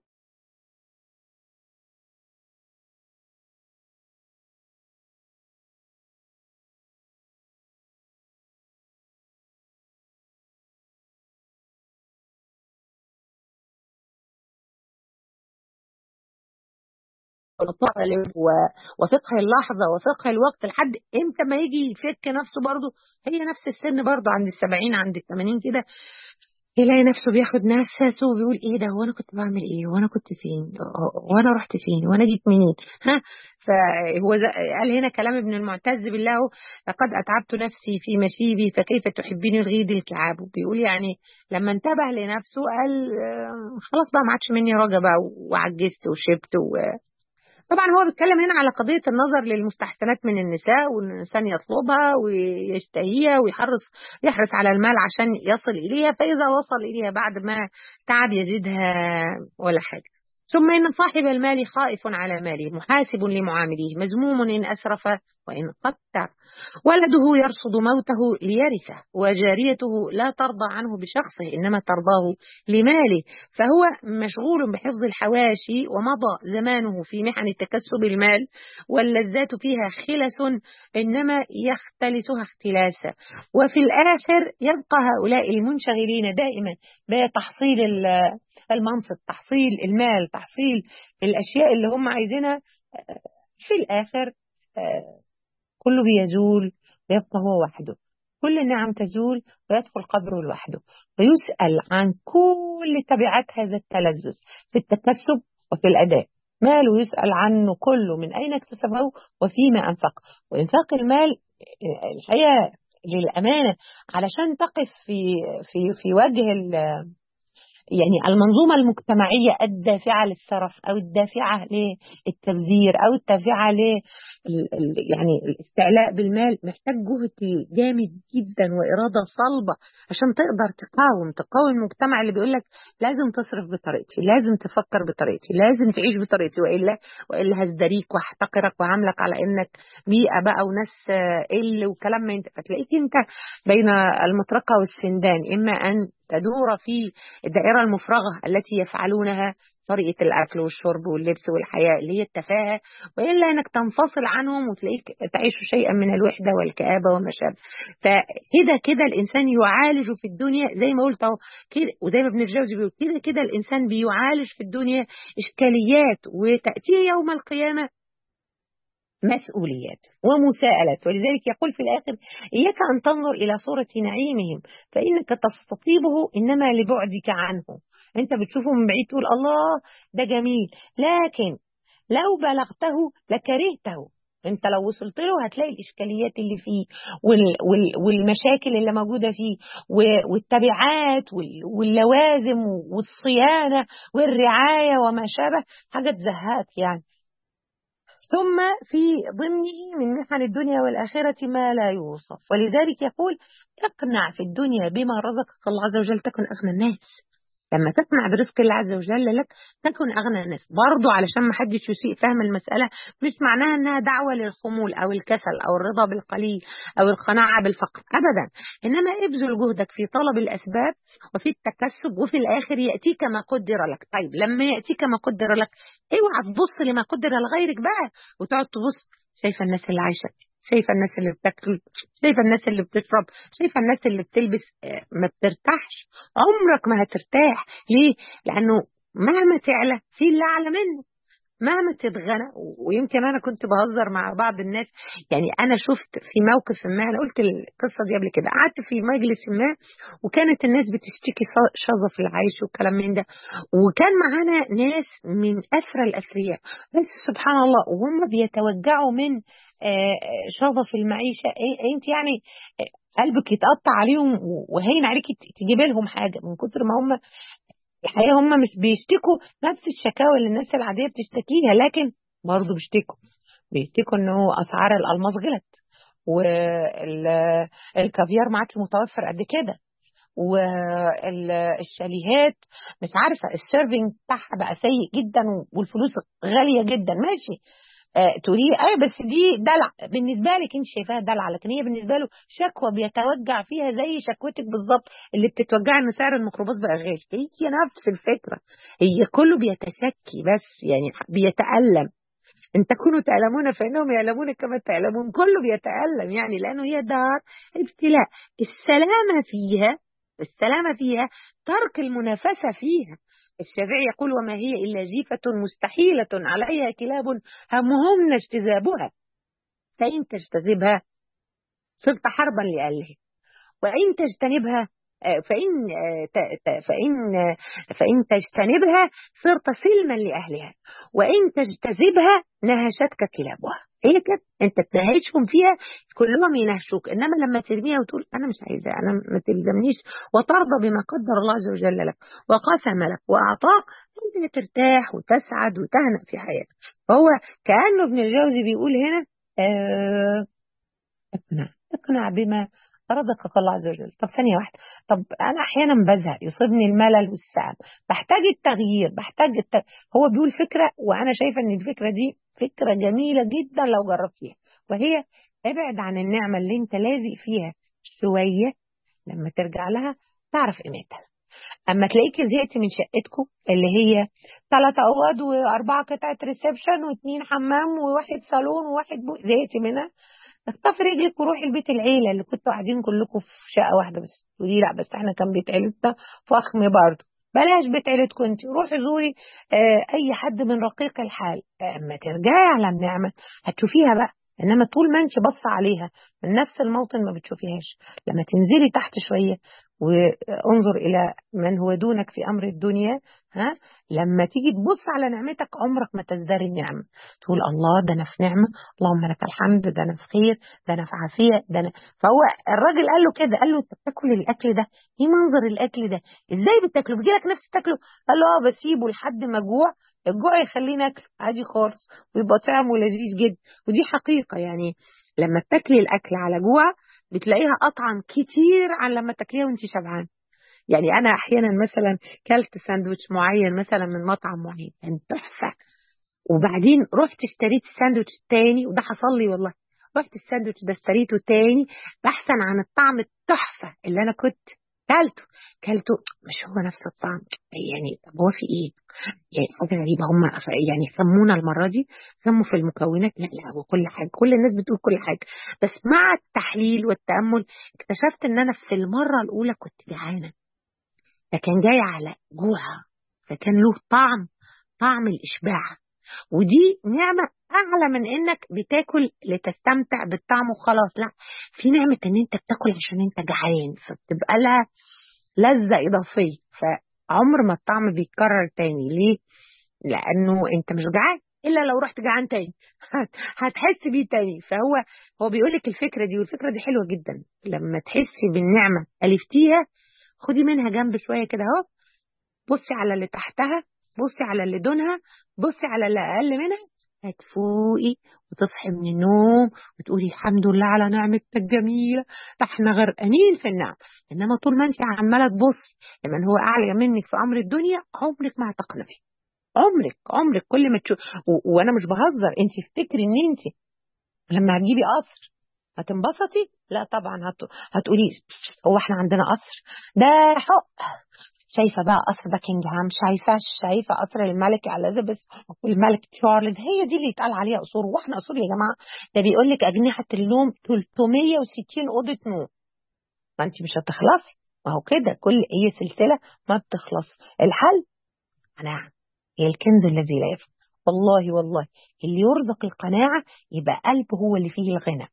وطالب و- وفقه اللحظة وفقه الوقت لحد امتى ما يجي يفك نفسه برضه هي نفس السن برضه عند السبعين عند الثمانين كده يلاقي نفسه بياخد نفسه وبيقول ايه ده هو انا كنت بعمل ايه وانا كنت فين وانا رحت فين وانا جيت منين ها فهو ز- قال هنا كلام ابن المعتز بالله هو، لقد اتعبت نفسي في مشيبي فكيف تحبيني الغيد الكعاب بيقول يعني لما انتبه لنفسه قال آه، خلاص بقى ما عادش مني رجا بقى وعجزت وشبت و... طبعا هو بيتكلم هنا على قضية النظر للمستحسنات من النساء وان الانسان يطلبها ويشتهيها ويحرص يحرص على المال عشان يصل اليها فاذا وصل اليها بعد ما تعب يجدها ولا حاجة ثم ان صاحب المال خائف على ماله محاسب لمعامليه مذموم ان اسرف وان قتر ولده يرصد موته ليرثه وجاريته لا ترضى عنه بشخصه انما ترضاه لماله فهو مشغول بحفظ الحواشي ومضى زمانه في محن تكسب المال واللذات فيها خلس انما يختلسها اختلاسا وفي الاخر يبقى هؤلاء المنشغلين دائما بتحصيل ال- المنصب تحصيل المال تحصيل الاشياء اللي هم عايزينها في الاخر آه، كله بيزول ويبقى هو وحده كل النعم تزول ويدخل قبره لوحده ويسأل عن كل تبعات هذا التلذذ في التكسب وفي الأداء ماله يسأل عنه كله من أين اكتسبه وفيما أنفقه وإنفاق المال آه، الحقيقة للأمانة علشان تقف في في في وجه ال- يعني المنظومة المجتمعية الدافعة للسرف أو الدافعة للتبذير أو الدافعة ل يعني الاستعلاء بالمال محتاج جهد جامد جدا وإرادة صلبة عشان تقدر تقاوم تقاوم المجتمع اللي بيقول لك لازم تصرف بطريقتي لازم تفكر بطريقتي لازم تعيش بطريقتي وإلا وإلا هزدريك وهحتقرك وعاملك على إنك بيئة بقى وناس آه، قل وكلام ما انت فتلاقيك انت بين المطرقة والسندان إما أن تدور في الدائرة المفرغة التي يفعلونها طريقة الأكل والشرب واللبس والحياة اللي هي التفاهة وإلا أنك تنفصل عنهم وتلاقيك تعيش شيئا من الوحدة والكآبة وما شابه فكده كده الإنسان يعالج في الدنيا زي ما قلت أهو كده وزي ما ابن الجوزي بيقول كده كده الإنسان بيعالج في الدنيا إشكاليات وتأتيه يوم القيامة مسؤوليات ومساءلات ولذلك يقول في الآخر إياك أن تنظر إلى صورة نعيمهم فإنك تستطيبه إنما لبعدك عنه أنت بتشوفه من بعيد تقول الله ده جميل لكن لو بلغته لكرهته انت لو وصلت له هتلاقي الاشكاليات اللي فيه وال وال والمشاكل اللي موجوده فيه و- والتبعات وال- واللوازم والصيانه والرعايه وما شابه حاجه تزهقك يعني ثم في ضمنه من محن الدنيا والآخرة ما لا يوصف ولذلك يقول اقنع في الدنيا بما رزقك الله عز وجل تكن أغنى الناس لما تقنع برزق الله عز وجل لك تكن أغنى الناس برضو علشان ما حدش يسيء فهم المسألة مش معناها أنها دعوة للخمول أو الكسل أو الرضا بالقليل أو القناعة بالفقر أبدا إنما ابذل جهدك في طلب الأسباب وفي التكسب وفي الآخر يأتيك ما قدر لك طيب لما يأتيك ما قدر لك اوعى تبص لما قدر لغيرك بقى وتقعد تبص شايفة الناس اللي عايشة شايفة الناس اللي بتاكل شايفة الناس اللي بتشرب شايفة الناس اللي بتلبس آه، ما بترتاحش عمرك ما هترتاح ليه؟ لأنه مهما تعلى في اللي أعلى منه مهما تتغنى ويمكن انا كنت بهزر مع بعض الناس يعني انا شفت في موقف ما انا قلت القصه دي قبل كده قعدت في مجلس ما وكانت الناس بتشتكي ص- شظف العيش والكلام من ده وكان معانا ناس من اثرى الاثرياء بس سبحان الله وهم بيتوجعوا من آه، آه، شظف المعيشه إيه- انت يعني آه، قلبك يتقطع عليهم وهين عليكي ت- تجيبي لهم حاجه من كتر ما هم الحقيقة هم مش بيشتكوا نفس الشكاوى اللي الناس العادية بتشتكيها لكن برضه بيشتكوا بيشتكوا انه اسعار الالماس غلت والكافيار ما عادش متوفر قد كده والشاليهات مش عارفة السيرفنج بتاعها بقى سيء جدا والفلوس غالية جدا ماشي آه تقولي ايوه بس دي دلع بالنسبه لك انت شايفاها دلع لكن هي بالنسبه له شكوى بيتوجع فيها زي شكوتك بالظبط اللي بتتوجع ان سعر الميكروباص بقى غالي هي نفس الفكره هي كله بيتشكي بس يعني بيتالم ان تكونوا تألمون فإنهم يعلمون كما تألمون كله بيتألم يعني لأنه هي دار ابتلاء السلامة فيها السلامة فيها ترك المنافسة فيها الشافعي يقول وما هي إلا جيفة مستحيلة عليها كلاب همهن اجتذابها فإن تجتذبها صرت حربا لأهلها وإن تجتنبها فإن فإن فإن تجتنبها صرت سلما لأهلها وإن تجتذبها نهشتك كلابها هي كده انت تنهشهم فيها كلهم ينهشوك انما لما ترميها وتقول انا مش عايزه انا ما تلزمنيش وترضى بما قدر الله عز وجل لك وقسم لك واعطاك انت ترتاح وتسعد وتهنأ في حياتك فهو كانه ابن الجوزي بيقول هنا آه اقنع اقنع بما رزقك الله عز وجل طب ثانية واحدة طب أنا أحيانا بزهق يصيبني الملل والسعب بحتاج التغيير بحتاج الت... هو بيقول فكرة وأنا شايفة إن الفكرة دي فكرة جميلة جدا لو جربتيها وهي ابعد عن النعمة اللي أنت لازق فيها شوية لما ترجع لها تعرف قيمتها اما تلاقيكي زهقتي من شقتكم اللي هي ثلاث اوض واربعه قطعه ريسبشن واثنين حمام وواحد صالون وواحد بو... زهقتي منها اخطفي رجلك وروحي البيت العيله اللي كنتوا قاعدين كلكم في شقه واحده بس تقولي لا بس احنا كان بيت عيلتنا فخم برضه بلاش بيت عيلتكم انت روحي زوري آه اي حد من رقيق الحال اما ترجعي على النعمه هتشوفيها بقى انما طول ما انت باصه عليها من نفس الموطن ما بتشوفيهاش لما تنزلي تحت شويه وانظر الى من هو دونك في امر الدنيا ها لما تيجي تبص على نعمتك عمرك ما تزدري النعمه تقول الله ده انا في نعمه اللهم لك الحمد ده انا في خير ده انا في عافيه ده انا فهو الراجل قال له كده قال له انت بتاكل الاكل ده ايه منظر الاكل ده ازاي بتاكله بيجي لك نفس تاكله قال له اه بسيبه لحد ما اجوع الجوع يخليني اكله عادي خالص ويبقى طعمه لذيذ جدا ودي حقيقه يعني لما بتاكلي الاكل على جوع بتلاقيها اطعم كتير عن لما تاكليها وانت شبعان يعني انا احيانا مثلا كلت ساندوتش معين مثلا من مطعم معين كان تحفه وبعدين رحت اشتريت الساندوتش التاني وده حصل لي والله رحت الساندوتش ده اشتريته تاني احسن عن الطعم التحفه اللي انا كنت كلته كلته مش هو نفس الطعم يعني طب هو في ايه؟ يعني حاجه غريبه هم يعني سمونا المره دي سموا في المكونات لا لا هو كل حاجه كل الناس بتقول كل حاجه بس مع التحليل والتامل اكتشفت ان انا في المره الاولى كنت جعانه فكان جاي على جوع فكان له طعم طعم الاشباع ودي نعمة أعلى من إنك بتاكل لتستمتع بالطعم وخلاص لا في نعمة إن أنت بتاكل عشان أنت جعان فبتبقى لها لذة إضافية فعمر ما الطعم بيتكرر تاني ليه؟ لأنه أنت مش جعان إلا لو رحت جعان تاني هتحس بيه تاني فهو هو بيقول لك الفكرة دي والفكرة دي حلوة جدا لما تحسي بالنعمة ألفتيها خدي منها جنب شوية كده أهو بصي على اللي تحتها بصي على اللي دونها بصي على اللي اقل منها هتفوقي وتصحي من النوم وتقولي الحمد لله على نعمتك الجميله ده احنا غرقانين في النعم انما طول ما انت عماله تبصي لمن هو اعلى منك في امر الدنيا عمرك ما هتقنعي عمرك عمرك كل ما تشوف و... وانا مش بهزر انت افتكري ان انت لما هتجيبي قصر هتنبسطي لا طبعا هت... هتقولي هو احنا عندنا قصر ده حق شايفه بقى قصر باكنجهام شايفه شايفه قصر الملكه اليزابيث والملك تشارلز هي دي اللي يتقال عليها قصور واحنا قصور يا جماعه ده بيقول لك اجنحه النوم 360 اوضه نوم ما انت مش هتخلصي ما هو كده كل هي سلسله ما بتخلص الحل قناعه هي الكنز الذي لا يفنى والله والله اللي يرزق القناعه يبقى قلبه هو اللي فيه الغنى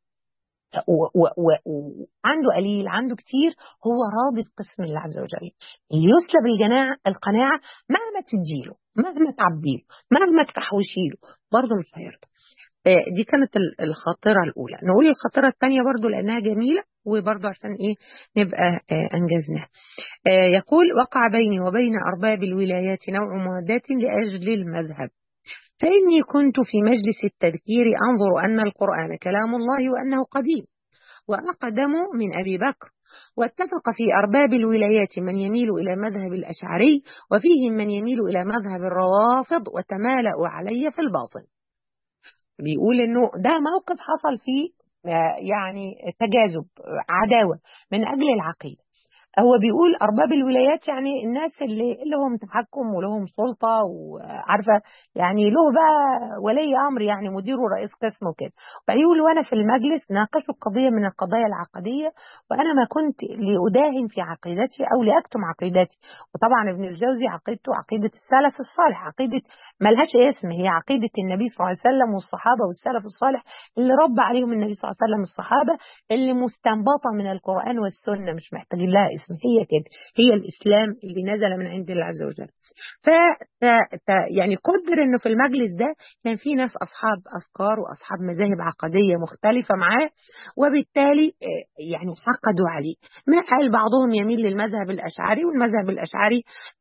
وعنده قليل عنده كتير هو راضي بقسم الله عز وجل اللي يسلب الجناعة القناعة مهما تديله مهما تعبيله مهما تحوشيله برضه مش هيرضى دي كانت الخاطرة الأولى نقول الخاطرة الثانية برضه لأنها جميلة وبرضه عشان إيه نبقى أنجزناها يقول وقع بيني وبين أرباب الولايات نوع مودات لأجل المذهب فإني كنت في مجلس التذكير أنظر أن القرآن كلام الله وأنه قديم وأقدم من أبي بكر واتفق في أرباب الولايات من يميل إلى مذهب الأشعري وفيهم من يميل إلى مذهب الروافض وتمالأوا علي في الباطن بيقول إنه ده موقف حصل فيه يعني تجاذب عداوة من أجل العقيدة هو بيقول أرباب الولايات يعني الناس اللي لهم تحكم ولهم سلطة وعارفة يعني له بقى ولي أمر يعني مدير ورئيس قسم وكده فيقول وأنا في المجلس ناقشوا قضية من القضايا العقدية وأنا ما كنت لأداهن في عقيدتي أو لأكتم عقيدتي وطبعا ابن الجوزي عقيدته عقيدة السلف الصالح عقيدة ملهاش اسم هي عقيدة النبي صلى الله عليه وسلم والصحابة والسلف الصالح اللي رب عليهم النبي صلى الله عليه وسلم الصحابة اللي مستنبطة من القرآن والسنة مش محتاجين لها اسم هي كده هي الإسلام اللي نزل من عند الله عز وجل ف يعني قدر انه في المجلس ده كان في ناس اصحاب افكار واصحاب مذاهب عقديه مختلفه معاه وبالتالي يعني حقدوا عليه ما قال بعضهم يميل للمذهب الاشعري والمذهب الاشعري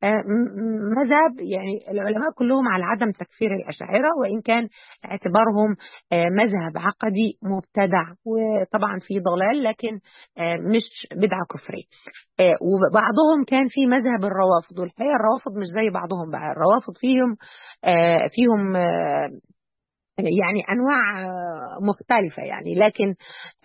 مذهب يعني العلماء كلهم على عدم تكفير الاشاعره وان كان اعتبارهم مذهب عقدي مبتدع وطبعا في ضلال لكن مش بدعه كفريه وبعضهم كان في مذهب الروافض والحقيقه الروافض مش زي بعضهم بقى الروافض فيهم فيهم يعني انواع مختلفه يعني لكن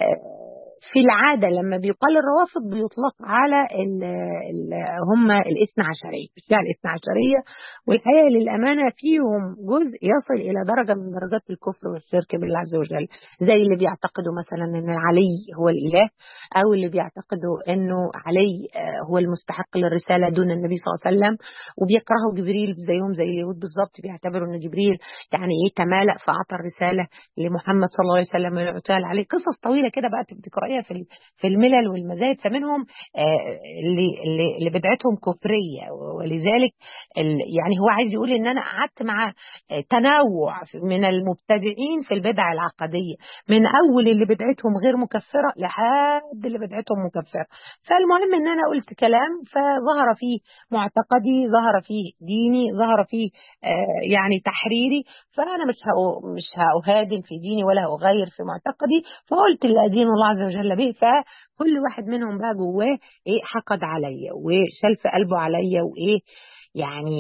في العادة لما بيقال الروافض بيطلق على ال ال هم الاثنى عشرية الشيعة الاثنى عشرية والحقيقة للأمانة فيهم جزء يصل إلى درجة من درجات الكفر والشرك بالله عز وجل زي اللي بيعتقدوا مثلا أن علي هو الإله أو اللي بيعتقدوا أنه علي هو المستحق للرسالة دون النبي صلى الله عليه وسلم وبيكرهوا جبريل زيهم زي اليهود بالظبط بيعتبروا أن جبريل يعني إيه تمالأ فأعطى الرسالة لمحمد صلى الله عليه وسلم ويعتال عليه قصص طويلة كده بقى تقرأيها في في الملل والمذاهب فمنهم اللي اللي بدعتهم كفريه ولذلك يعني هو عايز يقول ان انا قعدت مع تنوع من المبتدعين في البدع العقديه من اول اللي بدعتهم غير مكفره لحد اللي بدعتهم مكفره فالمهم ان انا قلت كلام فظهر فيه معتقدي ظهر فيه ديني ظهر فيه يعني تحريري فانا مش مش هأهادن في ديني ولا هغير في معتقدي فقلت اللي ادين الله عز وجل به فكل واحد منهم بقى جواه ايه حقد عليا وشال في قلبه عليا وايه يعني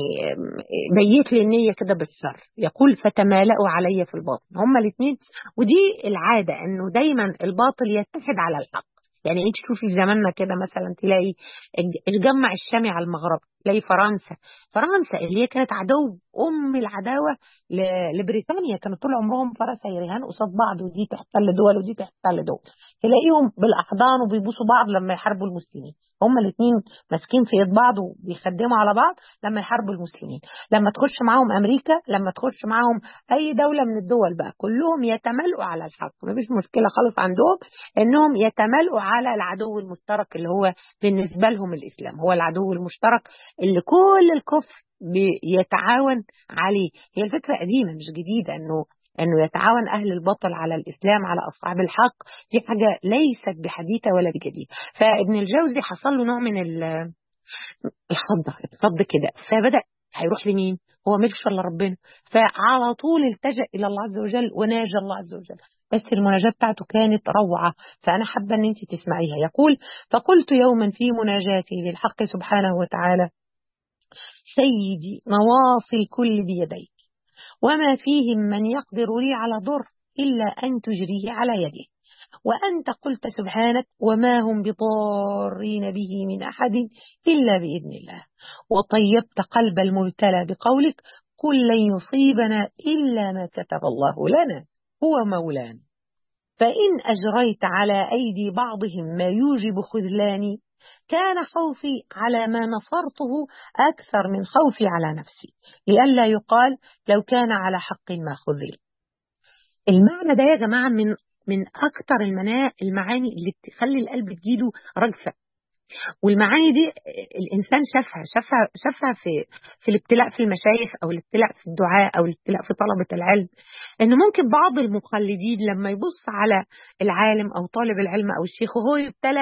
بيت لي النية كده بالشر يقول فتمالأوا علي في الباطل هما الاثنين ودي العادة انه دايما الباطل يتحد على الحق يعني انت تشوفي في زماننا كده مثلا تلاقي الجمع الشامي على المغرب تلاقي فرنسا فرنسا اللي هي كانت عدو ام العداوه لبريطانيا كانوا طول عمرهم فرسا يرهان قصاد بعض ودي تحتل دول ودي تحتل دول تلاقيهم بالاحضان وبيبوسوا بعض لما يحاربوا المسلمين هما الاثنين ماسكين في ايد بعض وبيخدموا على بعض لما يحاربوا المسلمين لما تخش معاهم امريكا لما تخش معاهم اي دوله من الدول بقى كلهم يتملؤوا على الحق مفيش مشكله خالص عندهم انهم يتملؤوا على العدو المشترك اللي هو بالنسبه لهم الاسلام هو العدو المشترك اللي كل الكفر بيتعاون عليه هي الفكرة قديمة مش جديدة انه انه يتعاون اهل الباطل على الاسلام على اصحاب الحق دي حاجة ليست بحديثة ولا بجديدة فابن الجوزي حصل له نوع من الخضة اتخض كده فبدأ هيروح لمين هو ملكش الا ربنا فعلى طول التجأ الى الله عز وجل وناجى الله عز وجل بس المناجاة بتاعته كانت روعة فأنا حابة أن أنت تسمعيها يقول فقلت يوما في مناجاتي للحق سبحانه وتعالى سيدي نواصي الكل بيديك وما فيهم من يقدر لي على ضر إلا أن تجريه على يده وأنت قلت سبحانك وما هم بضارين به من أحد إلا بإذن الله وطيبت قلب المبتلى بقولك قل لن يصيبنا إلا ما كتب الله لنا هو مولانا فإن أجريت على أيدي بعضهم ما يوجب خذلاني كان خوفي على ما نصرته أكثر من خوفي على نفسي لئلا يقال لو كان على حق ما خذل المعنى ده يا جماعة من من أكثر المعاني اللي بتخلي القلب تجيله رجفة والمعاني دي الإنسان شافها شافها شافها في في الابتلاء في المشايخ أو الابتلاء في الدعاء أو الابتلاء في طلبة العلم إن ممكن بعض المقلدين لما يبص على العالم أو طالب العلم أو الشيخ وهو يبتلى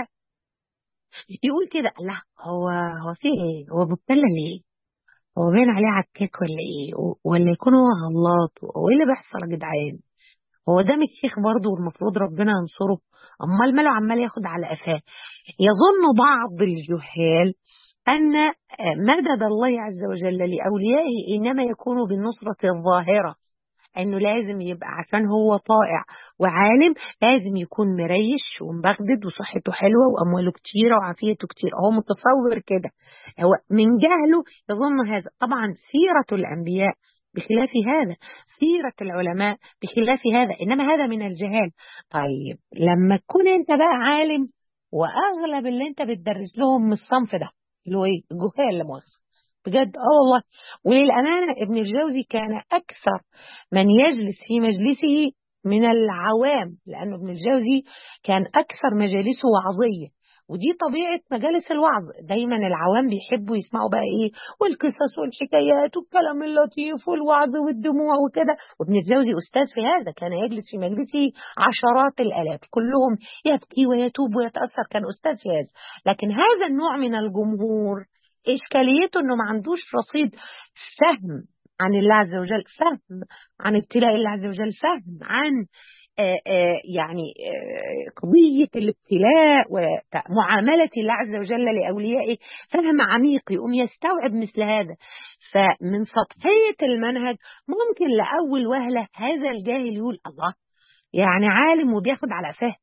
يقول كده لا هو هو في ايه هو مبتلى ليه هو باين عليه عكاك ولا ايه ولا يكون هو غلط هو ايه اللي بيحصل يا جدعان هو ده مش شيخ برضه والمفروض ربنا ينصره امال ماله عمال ياخد على قفاه يظن بعض الجهال ان مدد الله عز وجل لاوليائه انما يكون بالنصره الظاهره انه لازم يبقى عشان هو طائع وعالم لازم يكون مريش ومبغدد وصحته حلوه وامواله كتيره وعافيته كتير هو متصور كده هو من جهله يظن هذا طبعا سيره الانبياء بخلاف هذا سيرة العلماء بخلاف هذا إنما هذا من الجهال طيب لما تكون أنت بقى عالم وأغلب اللي أنت بتدرس لهم من الصنف ده اللي هو إيه الجهال اللي مؤاخذة بجد اه والله وللأمانة ابن الجوزي كان أكثر من يجلس في مجلسه من العوام لأنه ابن الجوزي كان أكثر مجالسه وعظية ودي طبيعة مجالس الوعظ دايما العوام بيحبوا يسمعوا بقى ايه والقصص والحكايات والكلام اللطيف والوعظ والدموع وكده وابن الجوزي أستاذ في هذا كان يجلس في مجلسه عشرات الآلاف كلهم يبكي ويتوب ويتأثر كان أستاذ في هذا لكن هذا النوع من الجمهور إشكاليته إنه ما عندوش رصيد فهم عن الله عز وجل فهم عن ابتلاء الله عز وجل فهم عن آآ آآ يعني آآ قضية الابتلاء ومعاملة الله عز وجل لأوليائه فهم عميق يقوم يستوعب مثل هذا فمن سطحية المنهج ممكن لأول وهلة هذا الجاهل يقول الله يعني عالم وبياخد على فهم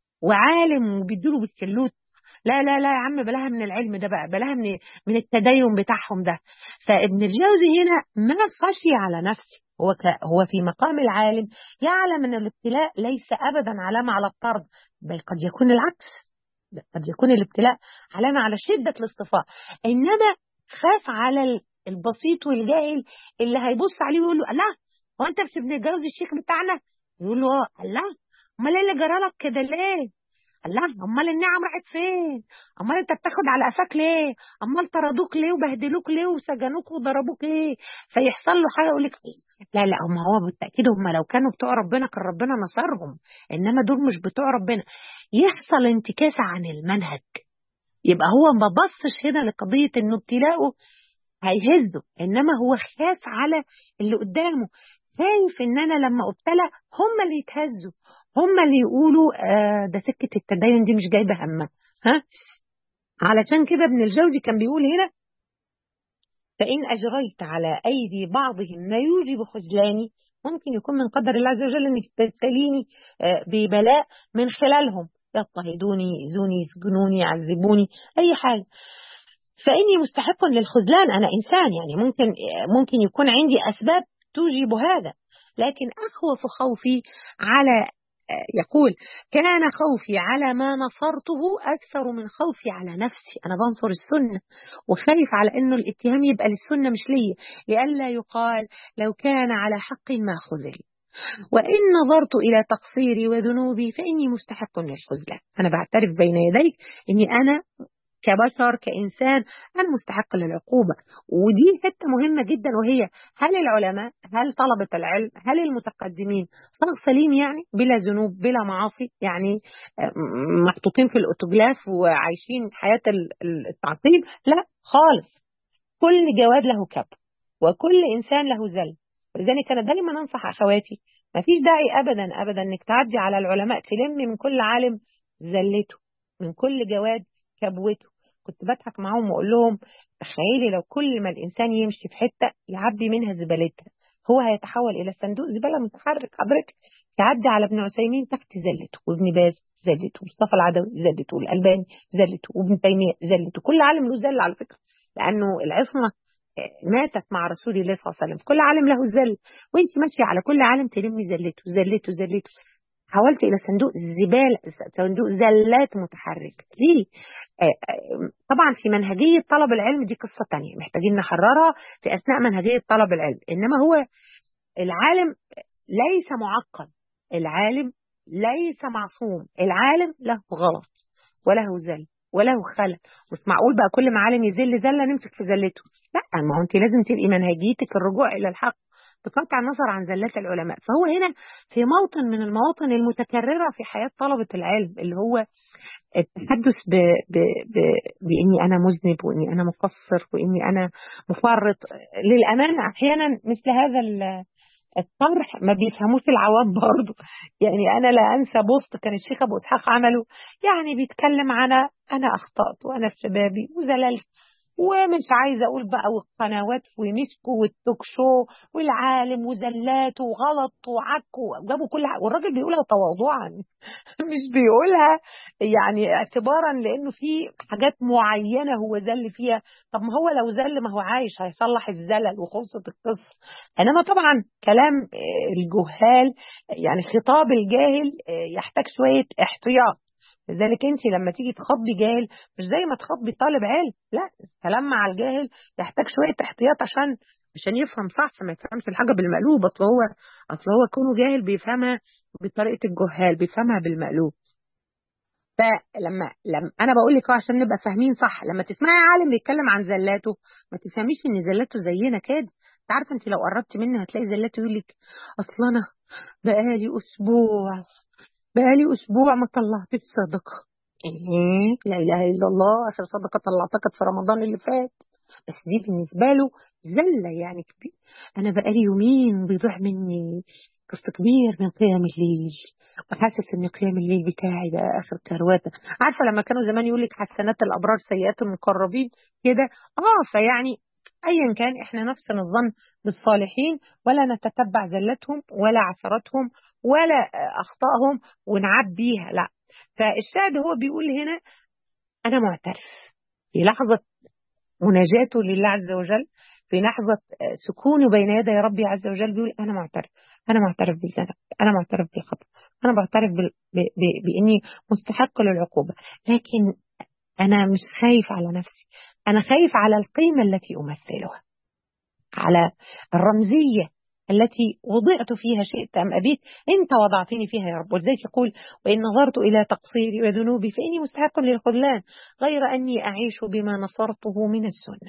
وعالم وبيدوله بالسلوت لا لا لا يا عم بلاها من العلم ده بقى بلاها من من التدين بتاعهم ده فابن الجوزي هنا ما خشي على نفسه هو ك... هو في مقام العالم يعلم ان الابتلاء ليس ابدا علامه على الطرد بل قد يكون العكس قد يكون الابتلاء علامه على شده الاصطفاء انما خاف على البسيط والجاهل اللي هيبص عليه ويقول له لا هو انت مش ابن الجوزي الشيخ بتاعنا يقول له اه لا امال ايه اللي جرى لك كده ليه الله امال النعم راحت فين امال انت بتاخد على قفاك ليه امال طردوك ليه وبهدلوك ليه وسجنوك وضربوك ليه فيحصل له حاجه يقول لك لا لا هم هو بالتاكيد هم لو كانوا بتوع ربنا كان ربنا نصرهم انما دول مش بتوع ربنا يحصل انتكاسه عن المنهج يبقى هو ما بصش هنا لقضيه انه ابتلاءه هيهزه انما هو خاف على اللي قدامه خايف ان انا لما ابتلى هم اللي يتهزوا هم اللي يقولوا آه ده سكه التدين دي مش جايبه همها ها علشان كده ابن الجوزي كان بيقول هنا فإن أجريت على أيدي بعضهم ما يوجب خذلاني ممكن يكون من قدر الله عز وجل أنك تبتليني آه ببلاء من خلالهم يضطهدوني يؤذوني يسجنوني يعذبوني أي حاجة فإني مستحق للخذلان أنا إنسان يعني ممكن ممكن يكون عندي أسباب توجب هذا لكن أخوف خوفي على يقول كان خوفي على ما نصرته أكثر من خوفي على نفسي أنا بنصر السنة وخايف على أنه الاتهام يبقى للسنة مش ليا لئلا يقال لو كان على حق ما خذل وإن نظرت إلى تقصيري وذنوبي فإني مستحق للخذلان أنا بعترف بين يديك أني أنا كبشر كإنسان أنا مستحق للعقوبة ودي حتة مهمة جدا وهي هل العلماء هل طلبة العلم هل المتقدمين صاغ سليم يعني بلا ذنوب بلا معاصي يعني محطوطين في الأوتوجلاف وعايشين حياة التعقيب لا خالص كل جواد له كبر وكل إنسان له زل ولذلك أنا دايما أنصح أخواتي ما فيش داعي أبدا أبدا إنك تعدي على العلماء تلم من كل عالم زلته من كل جواد كبوته كنت بضحك معاهم واقول لهم تخيلي لو كل ما الانسان يمشي في حته يعبي منها زبالتها هو هيتحول الى صندوق زباله متحرك حضرتك تعدي على ابن عثيمين تحت زلته وابن باز زلته ومصطفى العدوي زلته والالباني زلته وابن تيميه زلته كل عالم له زل على فكره لانه العصمه ماتت مع رسول الله صلى الله عليه وسلم كل عالم له زل وانت ماشيه على كل عالم تلمي زلته زلته زلته حولت الى صندوق زباله صندوق زلات متحرك ليه طبعا في منهجيه طلب العلم دي قصه تانية محتاجين نحررها في اثناء منهجيه طلب العلم انما هو العالم ليس معقد العالم ليس معصوم العالم له غلط وله زل وله خلل مش معقول بقى كل ما عالم يذل زله نمسك في زلته لا ما هو انت لازم تبقي منهجيتك الرجوع الى الحق بقطع النظر عن زلات العلماء فهو هنا في موطن من المواطن المتكررة في حياة طلبة العلم اللي هو التحدث ب... ب... ب... بإني أنا مذنب وإني أنا مقصر وإني أنا مفرط للأمانة أحيانا مثل هذا الطرح ما بيفهموش العوام برضه يعني أنا لا أنسى بوست كان الشيخ أبو إسحاق عمله يعني بيتكلم عن أنا أخطأت وأنا في شبابي وزللت ومش عايزه اقول بقى والقنوات ومسكوا والتوك شو والعالم وزلاته وغلط وعك وجابوا كل حاجه والراجل بيقولها تواضعا مش بيقولها يعني اعتبارا لانه في حاجات معينه هو زل فيها طب ما هو لو زل ما هو عايش هيصلح الزلل وخلصت القصه انما طبعا كلام الجهال يعني خطاب الجاهل يحتاج شويه احتياط لذلك انت لما تيجي تخاطبي جاهل مش زي ما تخاطبي طالب علم لا الكلام مع الجاهل يحتاج شويه احتياط عشان عشان يفهم صح ما يفهمش الحاجه بالمقلوب اصل هو اصل هو كونه جاهل بيفهمها بطريقه الجهال بيفهمها بالمقلوب فلما لما انا بقول لك عشان نبقى فاهمين صح لما تسمعي عالم بيتكلم عن زلاته ما تفهميش ان زلاته زينا كده انت عارفه انت لو قربت منه هتلاقي زلاته يقول لك اصل انا بقالي اسبوع بقالي اسبوع ما طلعتش صدقه ايه لا اله الا الله اخر صدقه طلعتها كانت في رمضان اللي فات بس دي بالنسبه له زله يعني كبير انا بقالي يومين بيضيع مني قسط كبير من قيام الليل وحاسس ان قيام الليل بتاعي بقى اخر كرواته عارفه لما كانوا زمان يقول لك حسنات الابرار سيئات المقربين كده اه فيعني ايا كان احنا نحسن الظن بالصالحين ولا نتتبع زلتهم ولا عثراتهم ولا اخطائهم ونعب بيها لا فالشاهد هو بيقول هنا انا معترف في لحظه مناجاته لله عز وجل في لحظة سكونه بين يدي ربي عز وجل بيقول أنا معترف أنا معترف بالذنب أنا معترف بالخطأ أنا بعترف بإني مستحق للعقوبة لكن أنا مش خايف على نفسي أنا خايف على القيمة التي أمثلها على الرمزية التي وضعت فيها شئت أم أبيت أنت وضعتني فيها يا رب ولذلك يقول وإن نظرت إلى تقصيري وذنوبي فإني مستحق للخذلان غير أني أعيش بما نصرته من السنة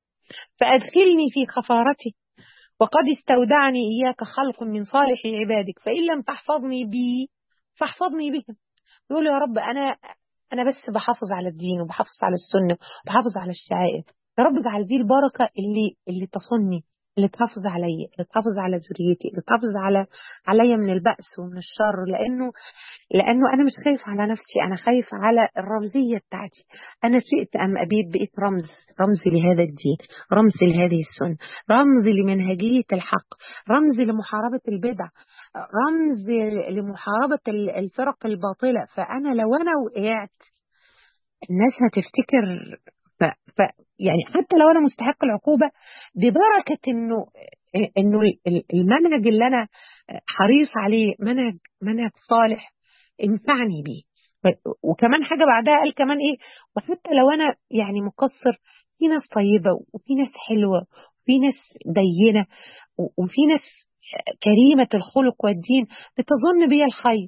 فأدخلني في خفارتي وقد استودعني إياك خلق من صالح عبادك فإن لم تحفظني بي فاحفظني بهم يقول يا رب أنا أنا بس بحافظ على الدين وبحافظ على السنة وبحافظ على الشعائر يا رب اجعل دي البركة اللي اللي تصني اللي تحافظ عليا اللي تحافظ على ذريتي اللي تحافظ على عليا من البأس ومن الشر لأنه لأنه أنا مش خايف على نفسي أنا خايف على الرمزية بتاعتي أنا شئت أم أبيت بقيت رمز رمز لهذا الدين رمز لهذه السنة رمز لمنهجية الحق رمز لمحاربة البدع رمز لمحاربة الفرق الباطلة فأنا لو أنا وقعت الناس هتفتكر ف... ف... يعني حتى لو انا مستحق العقوبه ببركه انه انه المنهج اللي انا حريص عليه منهج منهج صالح انفعني بيه وكمان حاجه بعدها قال كمان ايه وحتى لو انا يعني مقصر في ناس طيبه وفي ناس حلوه وفي ناس دينه وفي ناس كريمه الخلق والدين بتظن بي الخير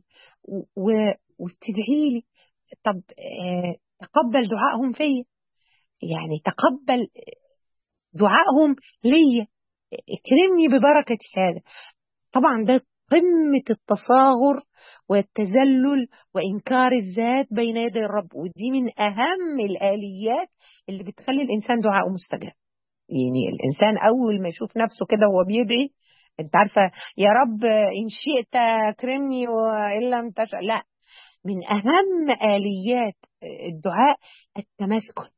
وبتدعي لي طب تقبل دعائهم فيا يعني تقبل دعائهم ليا اكرمني ببركة هذا طبعا ده قمة التصاغر والتذلل وإنكار الذات بين يدي الرب ودي من أهم الآليات اللي بتخلي الإنسان دعاءه مستجاب يعني الإنسان أول ما يشوف نفسه كده وهو بيدعي أنت عارفة يا رب إن شئت أكرمني وإن لم تشاء لا من أهم آليات الدعاء التمسكن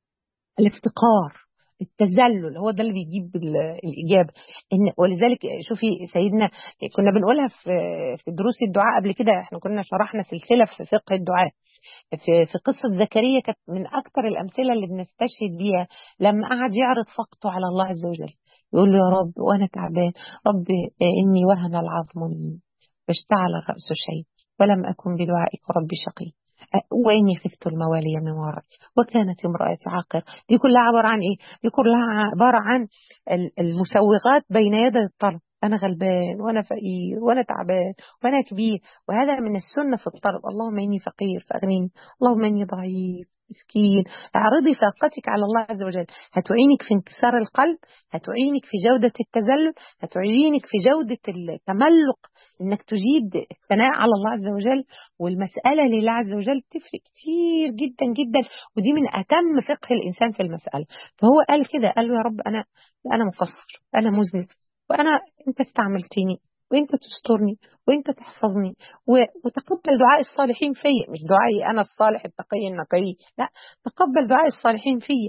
الافتقار التذلل هو ده اللي بيجيب الاجابه ان ولذلك شوفي سيدنا كنا بنقولها في في دروس الدعاء قبل كده احنا كنا شرحنا سلسله في فقه الدعاء في في قصه زكريا كانت من اكثر الامثله اللي بنستشهد بيها لما قعد يعرض فقته على الله عز وجل يقول له يا رب وانا تعبان رب اني وهن العظم مني واشتعل الراس شيء ولم اكن بدعائك ربي شقي وإني خفت الموالي من ورائي وكانت امرأتي عاقر دي كلها عبارة عن إيه؟ دي كلها عبارة عن المسوغات بين يدي الطلب أنا غلبان وأنا فقير وأنا تعبان وأنا كبير وهذا من السنة في الطلب اللهم إني فقير فأغنيني اللهم إني ضعيف مسكين اعرضي فاقتك على الله عز وجل هتعينك في انكسار القلب هتعينك في جودة التذلل هتعينك في جودة التملق انك تجيد الثناء على الله عز وجل والمسألة لله عز وجل تفرق كتير جدا جدا ودي من أتم فقه الإنسان في المسألة فهو قال كده قال له يا رب أنا أنا مقصر أنا مذنب وأنا أنت استعملتني وانت تسترني وانت تحفظني وتقبل دعاء الصالحين فيا مش دعائي انا الصالح التقي النقي لا تقبل دعاء الصالحين فيا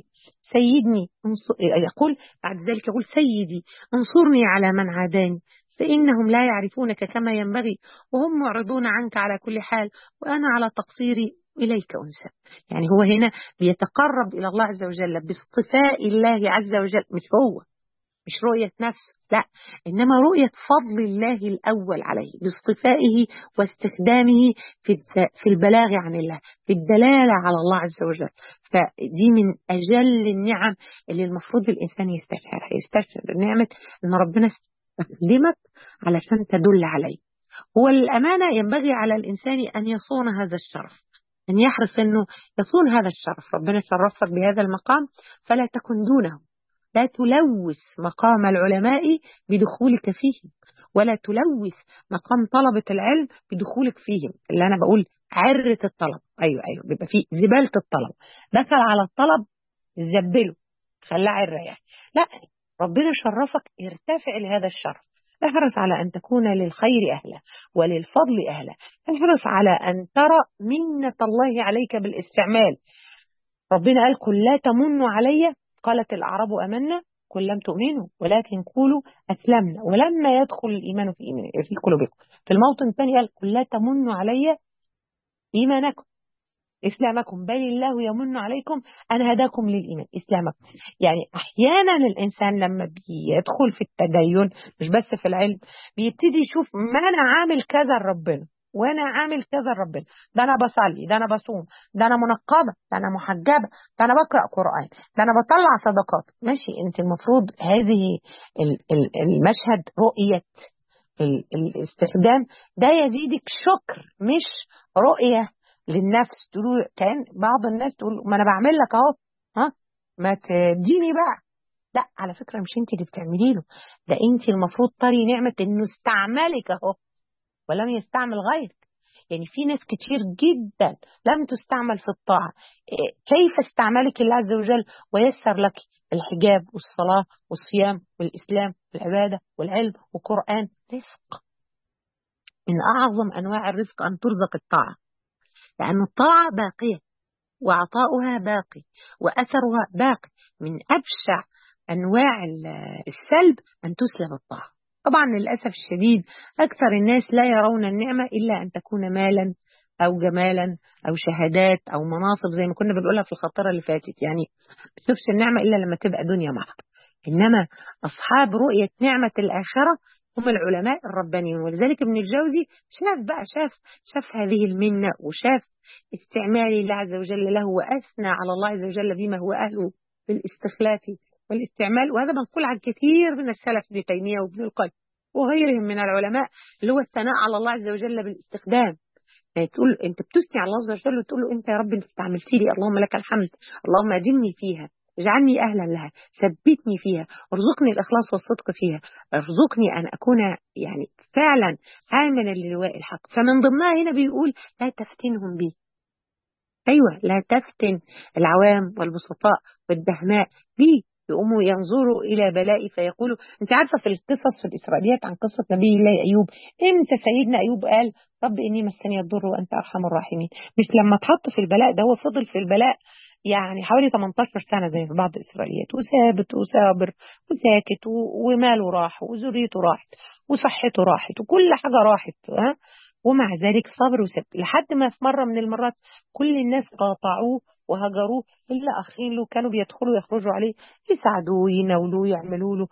سيدني يقول بعد ذلك يقول سيدي انصرني على من عاداني فإنهم لا يعرفونك كما ينبغي وهم معرضون عنك على كل حال وأنا على تقصيري إليك أنسى يعني هو هنا بيتقرب إلى الله عز وجل باصطفاء الله عز وجل مش هو مش رؤية نفسه لا إنما رؤية فضل الله الأول عليه باصطفائه واستخدامه في في البلاغ عن الله في الدلالة على الله عز وجل فدي من أجل النعم اللي المفروض الإنسان يستشعرها يستشعر نعمة إن ربنا استخدمك علشان تدل عليه هو الأمانة ينبغي على الإنسان أن يصون هذا الشرف أن يحرص أنه يصون هذا الشرف ربنا شرفك بهذا المقام فلا تكن دونه لا تلوث مقام العلماء بدخولك فيهم ولا تلوث مقام طلبة العلم بدخولك فيهم اللي أنا بقول عرة الطلب أيوة أيوة بيبقى فيه زبالة الطلب دخل على الطلب زبله خلاه عرة يعني لا ربنا شرفك ارتفع لهذا الشرف احرص على أن تكون للخير أهلا وللفضل أهلا احرص على أن ترى منة الله عليك بالاستعمال ربنا قال قل لا تمنوا علي قالت الأعراب أمنا قل لم تؤمنوا ولكن قولوا أسلمنا ولما يدخل الإيمان في إيمان في قلوبكم في الموطن الثاني قال قل لا تمنوا علي إيمانكم إسلامكم بل الله يمن عليكم أن هداكم للإيمان إسلامكم يعني أحيانا الإنسان لما بيدخل في التدين مش بس في العلم بيبتدي يشوف ما أنا عامل كذا لربنا وانا عامل كذا لربنا ده انا بصلي ده انا بصوم ده انا منقبه ده انا محجبه ده انا بقرا قران ده انا بطلع صدقات ماشي انت المفروض هذه المشهد رؤيه الاستخدام ده يزيدك شكر مش رؤيه للنفس تقول كان بعض الناس تقول ما انا بعمل لك اهو ها ما تديني بقى لا على فكره مش انت اللي بتعملي له ده انت المفروض تري نعمه انه استعملك اهو ولم يستعمل غيرك يعني في ناس كتير جدا لم تستعمل في الطاعة كيف استعملك الله عز وجل ويسر لك الحجاب والصلاة والصيام والإسلام والعبادة والعلم والقرآن رزق من أعظم أنواع الرزق أن ترزق الطاعة لأن الطاعة باقية وعطاؤها باقي وأثرها باقي من أبشع أنواع السلب أن تسلب الطاعة طبعا للأسف الشديد أكثر الناس لا يرون النعمة إلا أن تكون مالا أو جمالا أو شهادات أو مناصب زي ما كنا بنقولها في الخطرة اللي فاتت يعني ما تشوفش النعمة إلا لما تبقى دنيا محض إنما أصحاب رؤية نعمة الآخرة هم العلماء الربانيون ولذلك ابن الجوزي شاف بقى شاف شاف هذه المنة وشاف استعمال الله عز وجل له وأثنى على الله عز وجل بما هو أهله بالاستخلاف والاستعمال وهذا منقول عن كثير من السلف ابن تيمية وابن القيم وغيرهم من العلماء اللي هو الثناء على الله عز وجل بالاستخدام يعني تقول انت بتثني على الله عز وجل وتقول له انت يا رب انت استعملتي لي اللهم لك الحمد اللهم ادمني فيها اجعلني اهلا لها ثبتني فيها ارزقني الاخلاص والصدق فيها ارزقني ان اكون يعني فعلا حاملا للواء الحق فمن ضمنها هنا بيقول لا تفتنهم بي ايوه لا تفتن العوام والبسطاء والدهماء بي يقوموا ينظروا إلى بلائي فيقولوا أنت عارفة في القصص في الإسرائيليات عن قصة نبي الله أيوب إمتى سيدنا أيوب قال رب إني مسني الضر وأنت أرحم الراحمين مش لما اتحط في البلاء ده هو فضل في البلاء يعني حوالي 18 سنة زي في بعض الإسرائيليات وثابت وصابر وساكت وماله راح وذريته راحت وصحته راحت وكل حاجة راحت ها ومع ذلك صبر وثبت لحد ما في مرة من المرات كل الناس قاطعوه وهجروه إلا أخين له كانوا بيدخلوا يخرجوا عليه يساعدوه يناولوه يعملوا له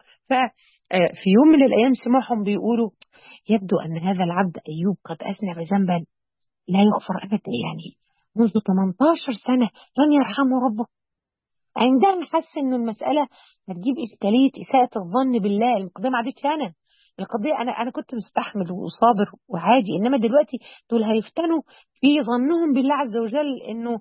ففي يوم من الأيام سمعهم بيقولوا يبدو أن هذا العبد أيوب قد أذنب ذنبا لا يغفر أبدا يعني منذ 18 سنة لم يرحمه ربه عندها حس انه المسألة هتجيب إشكالية إساءة الظن بالله القضية ما عادتش أنا القضية أنا أنا كنت مستحمل وصابر وعادي إنما دلوقتي دول هيفتنوا في ظنهم بالله عز وجل إنه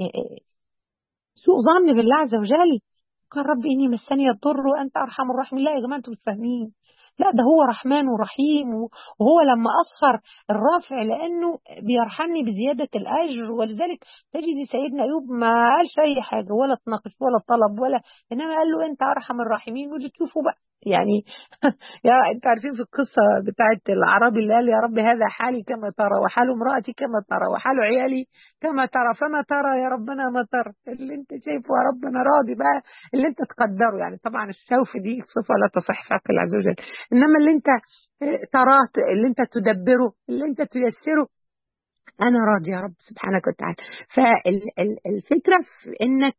سوء ظن بالله عز وجل قال رب إني مسني الضر وأنت أرحم الراحمين لا يا جماعة أنتم مش فاهمين لا ده هو رحمن ورحيم وهو لما أخر الرافع لأنه بيرحمني بزيادة الأجر ولذلك تجد سيدنا أيوب ما قالش أي حاجة ولا تناقش ولا طلب ولا إنما قال له أنت أرحم الراحمين واللي تشوفوا بقى يعني يا انتوا عارفين في القصه بتاعت الاعرابي اللي قال يا رب هذا حالي كما ترى وحال امراتي كما ترى وحال عيالي كما ترى فما ترى يا ربنا ما ترى اللي انت شايفه يا رب انا راضي بقى اللي انت تقدره يعني طبعا الشوف دي صفه لا تصح في حق الله عز وجل انما اللي انت تراه اللي انت تدبره اللي انت تيسره انا راضي يا رب سبحانك وتعالى فالفكره في انك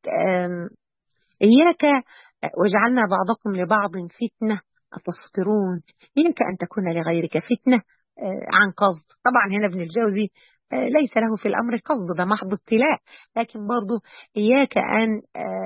إياك وجعلنا بعضكم لبعض فتنة أتصبرون إياك أن تكون لغيرك فتنة عن قصد طبعا هنا ابن الجوزي ليس له في الأمر قصد ده محض ابتلاء لكن برضو إياك أن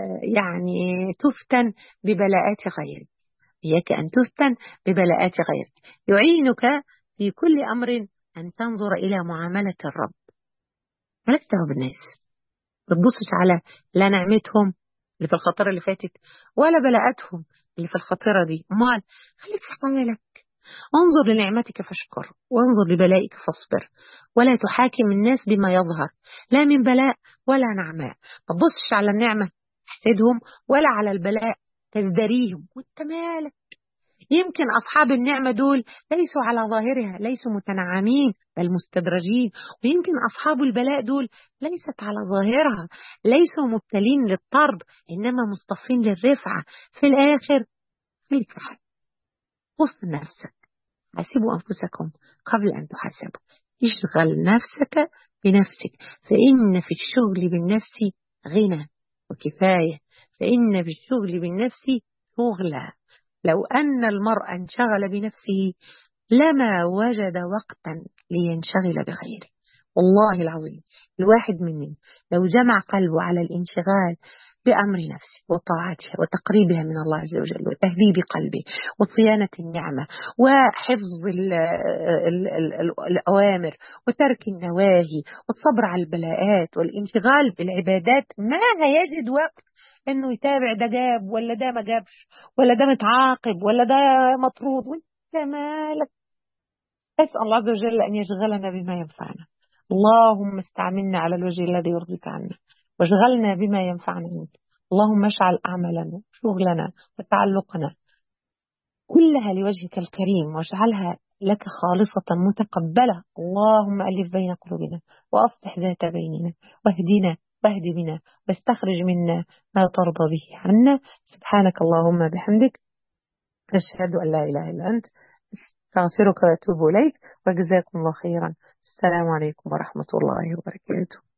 يعني تفتن ببلاءات غيرك إياك أن تفتن ببلاءات غيرك يعينك في كل أمر أن تنظر إلى معاملة الرب مالك دعوة بالناس ما تبصش على لا نعمتهم اللي في الخطيرة اللي فاتت ولا بلاءاتهم اللي في الخطيرة دي امال خليك في حالك انظر لنعمتك فاشكر وانظر لبلائك فاصبر ولا تحاكم الناس بما يظهر لا من بلاء ولا نعماء ما تبصش على النعمة تحسدهم ولا على البلاء تزدريهم وانت مالك يمكن أصحاب النعمة دول ليسوا على ظاهرها ليسوا متنعمين بل مستدرجين ويمكن أصحاب البلاء دول ليست على ظاهرها ليسوا مبتلين للطرد إنما مصطفين للرفعة في الآخر خليك في حال وسط نفسك حاسبوا أنفسكم قبل أن تحاسبوا اشغل نفسك بنفسك فإن في الشغل بالنفس غنى وكفاية فإن في الشغل بالنفس شغلا لو أن المرء انشغل بنفسه لما وجد وقتا لينشغل بغيره والله العظيم الواحد مننا لو جمع قلبه على الانشغال بأمر نفسه وطاعتها وتقريبها من الله عز وجل وتهذيب قلبه وصيانة النعمة وحفظ ال ال ال ال الأوامر وترك النواهي والصبر على البلاءات والانشغال بالعبادات ما هيجد وقت انه يتابع ده جاب ولا ده ما جابش ولا ده متعاقب ولا ده مطرود وانت مالك اسال الله عز وجل ان يشغلنا بما ينفعنا اللهم استعملنا على الوجه الذي يرضيك عنا واشغلنا بما ينفعنا منك اللهم اجعل اعمالنا شغلنا وتعلقنا كلها لوجهك الكريم واجعلها لك خالصة متقبلة اللهم ألف بين قلوبنا وأصلح ذات بيننا واهدنا واهد بنا واستخرج منا ما ترضى به عنا سبحانك اللهم بحمدك أشهد أن لا إله إلا أنت استغفرك وأتوب إليك وجزاكم الله خيرا السلام عليكم ورحمة الله وبركاته